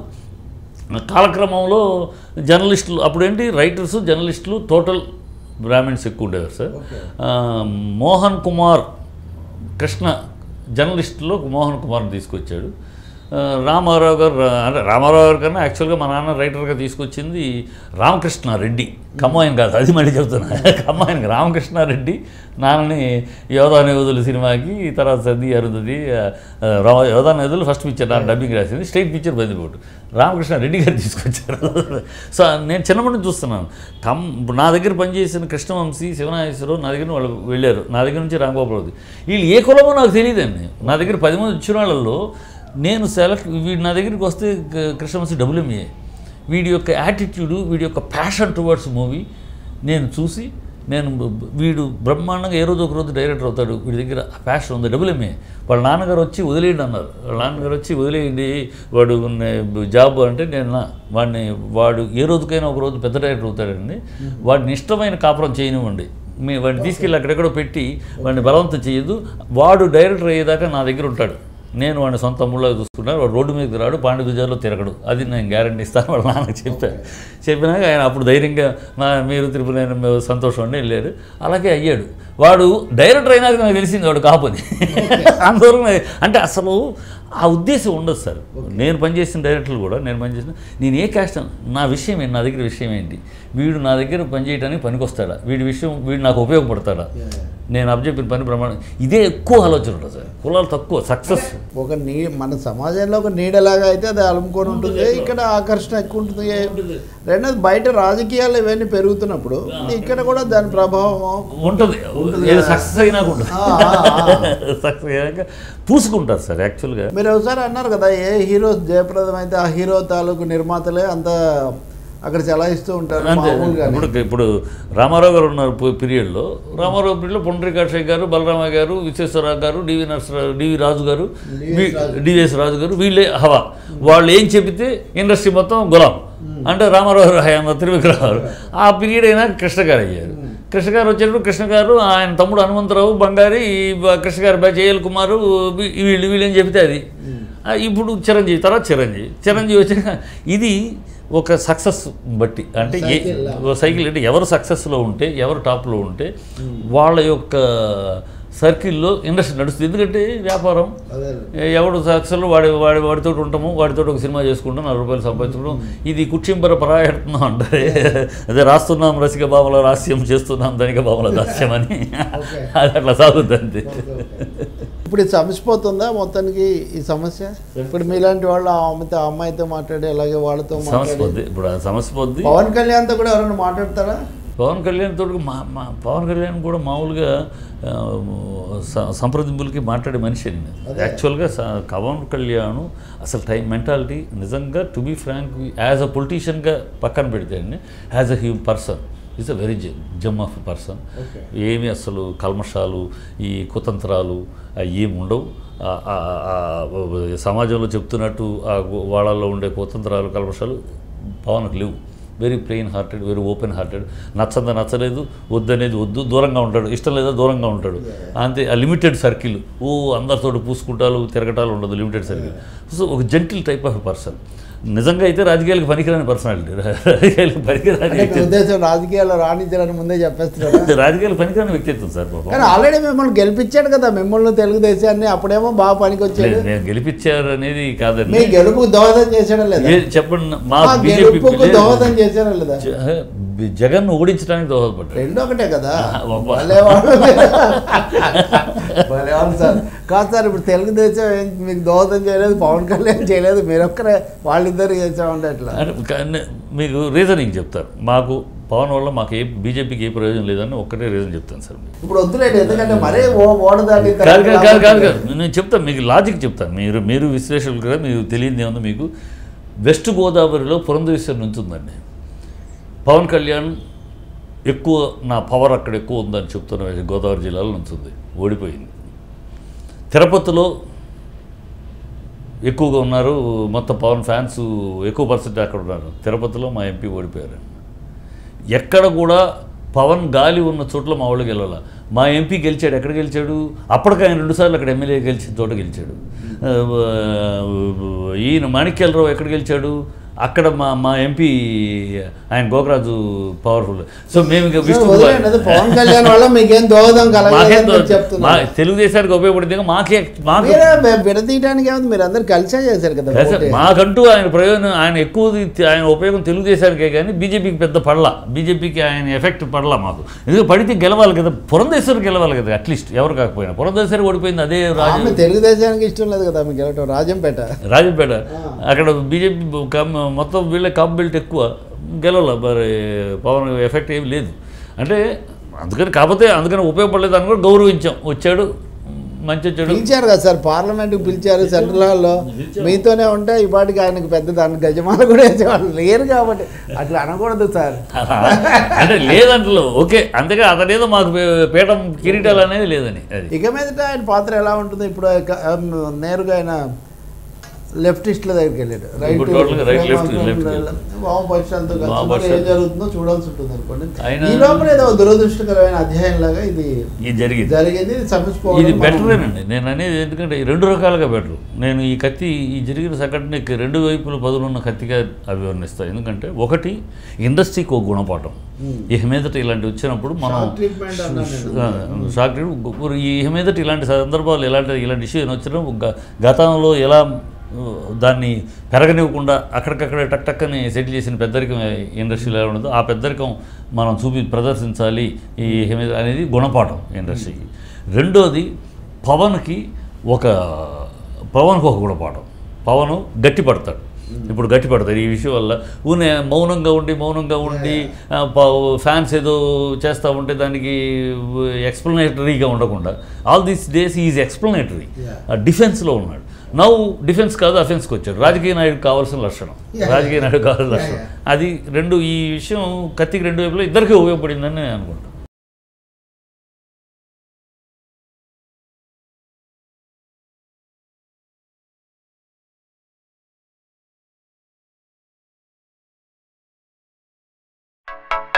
Speaker 2: కాలక్రమంలో జర్నలిస్టులు అప్పుడేంటి రైటర్స్ జర్నలిస్టులు టోటల్ బ్రాహ్మిన్స్ ఎక్కువ ఉండేవారు సార్ ఆ, మోహన్ కుమార్ కృష్ణ జర్నలిస్టులో మోహన్ కుమార్ని తీసుకొచ్చాడు ఆ, రామారావు గారు రా- అంటే రామారావు గారు కన్నా యాక్చువల్గా మా నాన్న రైటర్గా తీసుకొచ్చింది రామకృష్ణ రెడ్డి కమ్మాయన్ కాదు అది మళ్ళీ చెప్తున్నా కమ్మాయన్ రామకృష్ణారెడ్డి నాన్నని యోధా నివదులు సినిమాకి తర్వాత సది అరుంధతి ఆ, రా యోధా నివదులు ఫస్ట్ పిక్చర్ నా డబ్బింగ్ రాసింది స్టేట్ పిక్చర్ బందిపోటు రామకృష్ణ రెడ్డి గారు తీసుకొచ్చారు సో నేను చిన్నప్పటి నుంచి చూస్తున్నాను కమ్ ఇప్పుడు నా దగ్గర పనిచేసిన కృష్ణవంశీ శివనాగేశ్వరరావు నా దగ్గర వాళ్ళు వెళ్ళారు నా దగ్గర నుంచి రాంగోపాలరావు వీళ్ళు ఏ కులమో నాకు తెలియదండి నా దగ్గర పది మంది వచ్చిన వాళ్ళల్లో నేను సెలెక్ట్ వీడు నా దగ్గరికి వస్తే క- కృష్ణవంశీ డబ్ల్యూఎంఏ వీడి యొక్క యాటిట్యూడు వీడి యొక్క ప్యాషన్ టువర్డ్స్ మూవీ నేను చూసి నేను బ- బ- వీడు బ్రహ్మాండంగా ఏ రోజు ఒక రోజు డైరెక్టర్ అవుతాడు వీడి దగ్గర ప్యాషన్ ఉంది డబుల్ ఎంఏ వాళ్ళ నాన్నగారు వచ్చి వదిలేయండి అన్నారు వాళ్ళ నాన్నగారు వచ్చి వదిలేయండి వాడు నే- జాబ్ అంటే నేను నా- వాడిని వాడు ఏ రోజుకైనా ఒక రోజు పెద్ద డైరెక్టర్ అవుతాడండి వాడిని ఇష్టమైన కాపురం చేయనివ్వండి మీ వాడిని తీసుకెళ్ళి అక్కడెక్కడో పెట్టి వాడిని బలవంతం చేయొద్దు వాడు డైరెక్టర్ అయ్యేదాకా నా దగ్గర ఉంటాడు నేను వాడిని సొంత తమ్ముళ్ళగా చూసుకున్నాను వాడు రోడ్డు మీదకి రాడు పాండి బజార్లో తిరగడు అది నేను గ్యారంటీ ఇస్తాను వాళ్ళ నాన్నకి చెప్పాను చెప్పినాక ఆయన అప్పుడు ధైర్యంగా మా మీరు తిరుపతి మేము సంతోషం అండి వెళ్ళారు అలాగే అయ్యాడు వాడు డైరెక్టర్ అయినాక నాకు తెలిసింది వాడు కాపని అంతవరకు నాకు- అంటే అసలు ఆ ఉద్దేశం ఉండదు సార్ నేను పనిచేసిన డైరెక్టర్లు కూడా నేను పనిచేసిన నేను ఏ క్యాస్ట్ నా విషయం ఏంటి నా దగ్గర విషయం ఏంటి వీడు నా దగ్గర పనిచేయడానికి పనికొస్తాడా వీడి విషయం వీడు నాకు ఉపయోగపడతాడా నేను అబ్జెక్టివ్ పని ప్రమాణం ఇదే ఎక్కువ ఆలోచన ఉంటుంది సార్ కులాలు తక్కువ సక్సెస్
Speaker 1: ఒక నీ మన సమాజంలో ఒక నీడలాగా అయితే అది అలుముకొని ఉంటుంది ఇక్కడ ఆకర్షణ ఎక్కువ ఉంటుంది రెండోది బయట రాజకీయాలు ఇవన్నీ పెరుగుతున్నప్పుడు ఇక్కడ కూడా దాని ప్రభావం
Speaker 2: ఉంటుంది ఏది సక్సెస్ అయినా కూడా
Speaker 1: ఆ, ఆ,
Speaker 2: సక్సెస్ అయ్యాక పూసుకుంటారు సార్ యాక్చువల్గా
Speaker 1: మీరు ఒకసారి అన్నారు కదా ఏ హీరో జయప్రదం అయితే ఆ హీరో తాలూకు నిర్మాతలే అంత అక్కడ చలాయిస్తూ ఉంటారు
Speaker 2: అంతే
Speaker 1: మామూలుగానే.
Speaker 2: ఇప్పుడు ఇప్పుడు రామారావు గారు ఉన్న పీ- పీరియడ్లో రామారావు పీరియడ్లో పొండ్రికాక్షయ్య గారు బలరామయ్య గారు విశ్వేశ్వరరావు గారు డివి నరసరావు డివి రాజు గారు వీ- డివిఎస్ రాజు గారు వీళ్ళే హవా వాళ్ళు ఏం చెబితే ఇండస్ట్రీ మొత్తం గులాం అంటే రామారావు గారు హయామ త్రివిక్రమ్ గారు ఆ పీరియడ్ అయినా కృష్ణ గారు అయ్యారు కృష్ణ గారు వచ్చేటప్పుడు కృష్ణ గారు ఆయన తమ్ముడు హనుమంతరావు బంగారి ఈ బ- కృష్ణ గారు బ్యాచ్ ఏఎల్ కుమారు వీ- వీళ్ళు వీళ్ళని చెబితే అది ఆ, ఇప్పుడు చిరంజీవి తర్వాత చిరంజీవి చిరంజీవి వచ్చాక ఇది ఒక సక్సెస్ బట్టి అంటే ఏ
Speaker 1: సైకిల్ లా.
Speaker 2: ఓ సైకిల్ అంటే ఎవరు సక్సెస్లో ఉంటే ఎవరు టాప్లో ఉంటే వాళ్ళ యొక్క సర్కిల్లో ఇండస్ట్రీ నడుస్తుంది ఎందుకంటే వ్యాపారం
Speaker 1: అదే
Speaker 2: ఏ- ఎవడు సక్సెస్లో వాడి వాడి వాడితో ఉంటాము వాడితో ఒక సినిమా చేసుకుంటాం నాలుగు రూపాయలు సంపాదించుకుంటాం ఇది కుక్షింపర పరాయడుతున్నాం అంటే అదే రాస్తున్నాం రసిక భావల రాస్యం చేస్తున్నాం ధనిక భావల దాస్యం అని
Speaker 1: Okay.
Speaker 2: అది అట్లా సాగుతుంది అంతే
Speaker 1: ఇప్పుడు ఇది సమసిపోతుందా మొత్తానికి ఈ సమస్య ఇప్పుడు మీలాంటి వాళ్ళు ఆ అమ్మాయితో ఆ అమ్మాయితో మాట్లాడి అలాగే వాళ్ళతో
Speaker 2: సమస్య
Speaker 1: మాట్లాడి
Speaker 2: పొద్ది ఇప్పుడు ఆ సమస్య పొద్ది
Speaker 1: పవన్ కళ్యాణ్తో కూడా ఎవరైనా మాట్లాడతారా
Speaker 2: పవన్ కళ్యాణ్ తోడు మా మా పవన్ కళ్యాణ్ కూడా మామూలుగా ఆ, స- సంప్రదింపులకి మాట్లాడే మనిషి అండి
Speaker 1: అదే.
Speaker 2: యాక్చువల్గా స- పవన్ కళ్యాణ్ అసలు టైం మెంటాలిటీ నిజంగా to be frank as a పొలిటీషియన్గా పక్కన పెడితే అండి as a human person is a very gem of person
Speaker 1: Okay.
Speaker 2: ఏమి అసలు కల్మషాలు ఈ కుతంత్రాలు అవి ఏమి ఉండవు ఆ- ఆ- ఆ సమాజంలో చెప్తున్నట్టు ఆ వాళ్ళల్లో ఉండే కుతంత్రాలు కల్మషాలు పవన్కి లేవు very plain hearted very open hearted నచ్చందా నచ్చలేదు వద్దనేది వద్దు దూరంగా ఉంటాడు ఇష్టం లేదా దూరంగా ఉంటాడు అంతే ఆ లిమిటెడ్ సర్కిల్ ఓ అందరితో పూసుకుంటాలు తిరగటాలు ఉండదు లిమిటెడ్ సర్కిల్ సో ఒక జెంటిల్ టైప్ ఆఫ్ పర్సన్ నిజంగా అయితే రాజకీయాలకు పనికిరాని పర్సనాలిటీ రాజకీయాలకు పనికిరాని
Speaker 1: అంటే మీ
Speaker 2: వ్యక్తిత్వం
Speaker 1: ఉద్దేశం రాజకీయాల్లో రాణించాలని ముందే చెప్పేస్తున్నారు
Speaker 2: రాజకీయాలకు పనికిరాని వ్యక్తిత్వం సార్ పాపం
Speaker 1: కానీ ఆల్రెడీ మిమ్మల్ని గెలిపించాడు కదా మిమ్మల్ని తెలుగుదేశాన్ని అప్పుడేమో బాగా పనికి వచ్చాడు
Speaker 2: లేదు, నేను గెలిపించారు అనేది కాదండి
Speaker 1: మీ గెలుపుకు దోహదం చేశాడా లేదా
Speaker 2: ఏ- చెప్పండి మా
Speaker 1: మా
Speaker 2: బీజేపీ
Speaker 1: గెలుపుకు దోహదం చేశాడా లేదా
Speaker 2: జగన్ ఓడించడానికి దోహదపడ్డాడు
Speaker 1: రెండు ఒకటే కదా
Speaker 2: ఒప్ప.
Speaker 1: భలేవాళ్ళు భలేవాళ్ళు సార్ కాదు సార్ ఇప్పుడు తెలుగుదేశం ఏం మీకు దోహదం చేయలేదు పవన్ కళ్యాణ్ చేయలేదు మీరొక్కరే వాళ్ళిద్దరు చేసామంటే ఎట్లా
Speaker 2: అంటే కానీ మీకు రీజనింగ్ చెప్తారు మాకు పవన్ వల్ల మాకు ఏ బీజేపీకి ఏ ప్రయోజనం లేదని ఒక్కటే రీజన్ చెప్తాను సార్ మీకు
Speaker 1: ఇప్పుడు వద్దులేండి ఎందుకంటే మరీ ఓ ఓడదాటి
Speaker 2: కాదు కాదు కాదు కాదు కాదు నేను చెప్తాను మీకు లాజిక్ చెప్తాను మీరు మీరు విశ్లేషకులు కదా మీరు తెలియదు ఏముందో మీకు వెస్ట్ గోదావరిలో పురంధేశ్వరి నుంచి ఉందండి పవన్ కళ్యాణ్ ఎక్కువ నా పవర్ అక్కడ ఎక్కువ ఉందని చెప్తున్న గోదావరి జిల్లాలో నుంచుంది ఓడిపోయింది తిరుపతిలో ఎక్కువగా ఉన్నారు మొత్తం పవన్ ఫ్యాన్స్ ఎక్కువ పర్సెంట్ అక్కడ ఉన్నారు తిరుపతిలో మా ఎంపీ ఓడిపోయారు ఎక్కడ కూడా పవన్ గాలి ఉన్న చోట్ల మా వాళ్ళు గెలవాల మా ఎంపీ గెలిచాడు ఎక్కడ గెలిచాడు అప్పటికి ఆయన రెండుసార్లు అక్కడ ఎమ్మెల్యే గెలిచిన చోట గెలిచాడు ఆ, ఈయన మాణిక్యాలరావు ఎక్కడ గెలిచాడు అక్కడ మా మా ఎంపీ ఆయన గోకరాజు పవర్ఫుల్ సో మేము ఇక విష్ణు
Speaker 1: వదిలేండి అది పవన్ కళ్యాణ్ వల్ల మీకేం దోహదం
Speaker 2: మాకేం
Speaker 1: కలగలేదని
Speaker 2: దో- మా
Speaker 1: చెప్తున్నారు
Speaker 2: తెలుగుదేశానికి ఉపయోగపడింది మాకే మాకు
Speaker 1: మీరే విడ- విడదీయడానికి ఏముంది మీరు అందరు కలిసే చేశారు కదా
Speaker 2: లేదు సార్,
Speaker 1: ఓటే.
Speaker 2: మాకంటూ ఆయన ప్రయోజనం ఆయన ఎక్కువ ఆయన ఉపయోగం తెలుగుదేశానికే కానీ బీజేపీకి పెద్ద పడలా బీజేపీకి ఆయన ఎఫెక్ట్ పడలా మాకు ఎందుకంటే పడితే గెలవాలి కదా పురంధేశ్వరి గెలవాలి కదా అట్లీస్ట్ ఎవరు కాకపోయినా పురంధేశ్వరి ఓడిపోయింది అదే రాజు
Speaker 1: ఆమె తెలుగుదేశానికి ఇష్టం లేదు కదా మీకు వెళ్ళటం రాజంపేట
Speaker 2: రాజంపేట అక్కడ బీజేపీ కమ్- మొత్తం వీళ్ళ కాప్ బెల్ట్ ఎక్కువ గెలవాల మరి పవన్ ఎఫెక్ట్ ఏమి లేదు అంటే అందుకని కాకపోతే అందుకని ఉపయోగపడలేదు అని కూడా గౌరవించాం వచ్చాడు మంచి వచ్చాడు
Speaker 1: పిలిచారు కదా సార్ పార్లమెంట్కి పిలిచారు సెంట్రల్ హాల్లో మీతోనే ఉంటే ఈ పాటికి ఆయనకు పెద్ద దాని గజమాల కూడా వేసేవాళ్ళు లేరు కాబట్టి అట్లా అనకూడదు సార్
Speaker 2: అంటే లేదంటలో ఓకే అంతగా అతనేదో మాకు పే- పీఠం కిరీటాలు అనేది లేదని అది
Speaker 1: ఇక మీదట ఆయన పాత్ర ఎలా ఉంటుంది ఇప్పుడు ఇక, ఆమ్, నేరుగా ఆయన లెఫ్టిస్ట్ల దగ్గరికి వెళ్ళాడు
Speaker 2: ఇప్పుడు totally right, left- left కి
Speaker 1: వామపక్షాలతో కలిసి మరి
Speaker 2: వామపక్షాలు.
Speaker 1: ఏం జరుగుతుందో చూడాల్సి ఉంటుంది అనుకోండి
Speaker 2: ఆయన-
Speaker 1: ఈ లోపల ఏదో దురదృష్టకరమైన అధ్యాయం లాగా ఇది
Speaker 2: ఇది జరిగింది
Speaker 1: జరిగింది ఇది
Speaker 2: ఇది
Speaker 1: సమస్యపోవడం మనం-
Speaker 2: బెటరేనండి నేను అనేది ఎందుకంటే ఈ రెండు రకాలుగా బెటర్ నేను ఈ కత్తి ఈ జరిగిన సంఘటనకి రెండు వైపుల పదులున్న కత్తిగా అభివర్ణిస్తాను ఎందుకంటే ఒకటి ఇండస్ట్రీకి ఒక గుణపాఠం ఇక మీదట ఇలాంటి వచ్చినప్పుడు మనం
Speaker 1: Shock treatment అన్నాను నేను.
Speaker 2: షాక్ ట్రీట్మెంట్ ఈ ఇక మీదట ఇలాంటి సందర్భాలు ఎలాంటి ఇలాంటి ఇష్యూ వచ్చినా గ- గతంలో ఎలా ఆ, దాన్ని పెరగనివ్వకుండా అక్కడికక్కడ టక్ టక్కని సెటిల్ చేసిన పెద్దరికం ఇండస్ట్రీలో ఎలా ఉండదో ఆ పెద్దరికం మనం చూపి ప్రదర్శించాలి ఈ ఇక మీద అనేది గుణపాఠం ఇండస్ట్రీకి రెండోది పవన్కి ఒక పవన్కి ఒక గుణపాఠం పవన్ గట్టి పడతాడు ఇప్పుడు గట్టి పడతాడు ఈ విషయం వల్ల ఊనే మౌనంగా ఉండి మౌనంగా ఉండి ఆ, ప- ఫ్యాన్స్ ఏదో చేస్తూ ఉంటే దానికి ఎక్స్ప్లెనేటరీగా ఉండకుండా all these days is explanatory
Speaker 1: Yeah.
Speaker 2: డిఫెన్స్లో ఉన్నాడు నవ్వు డిఫెన్స్ కాదు అఫెన్స్కి వచ్చాడు రాజకీయ నాయుడు కావాల్సిన లక్షణం
Speaker 3: Yeah.
Speaker 2: రాజకీయ నాయుడు కావాల్సిన
Speaker 3: Yeah,
Speaker 2: లక్షణం
Speaker 3: yeah.
Speaker 2: అది రెండు ఈ విషయం కత్తికి రెండు వైపులో ఇద్దరికీ ఉపయోగపడిందని నేను అనుకుంటాను
Speaker 4: Thank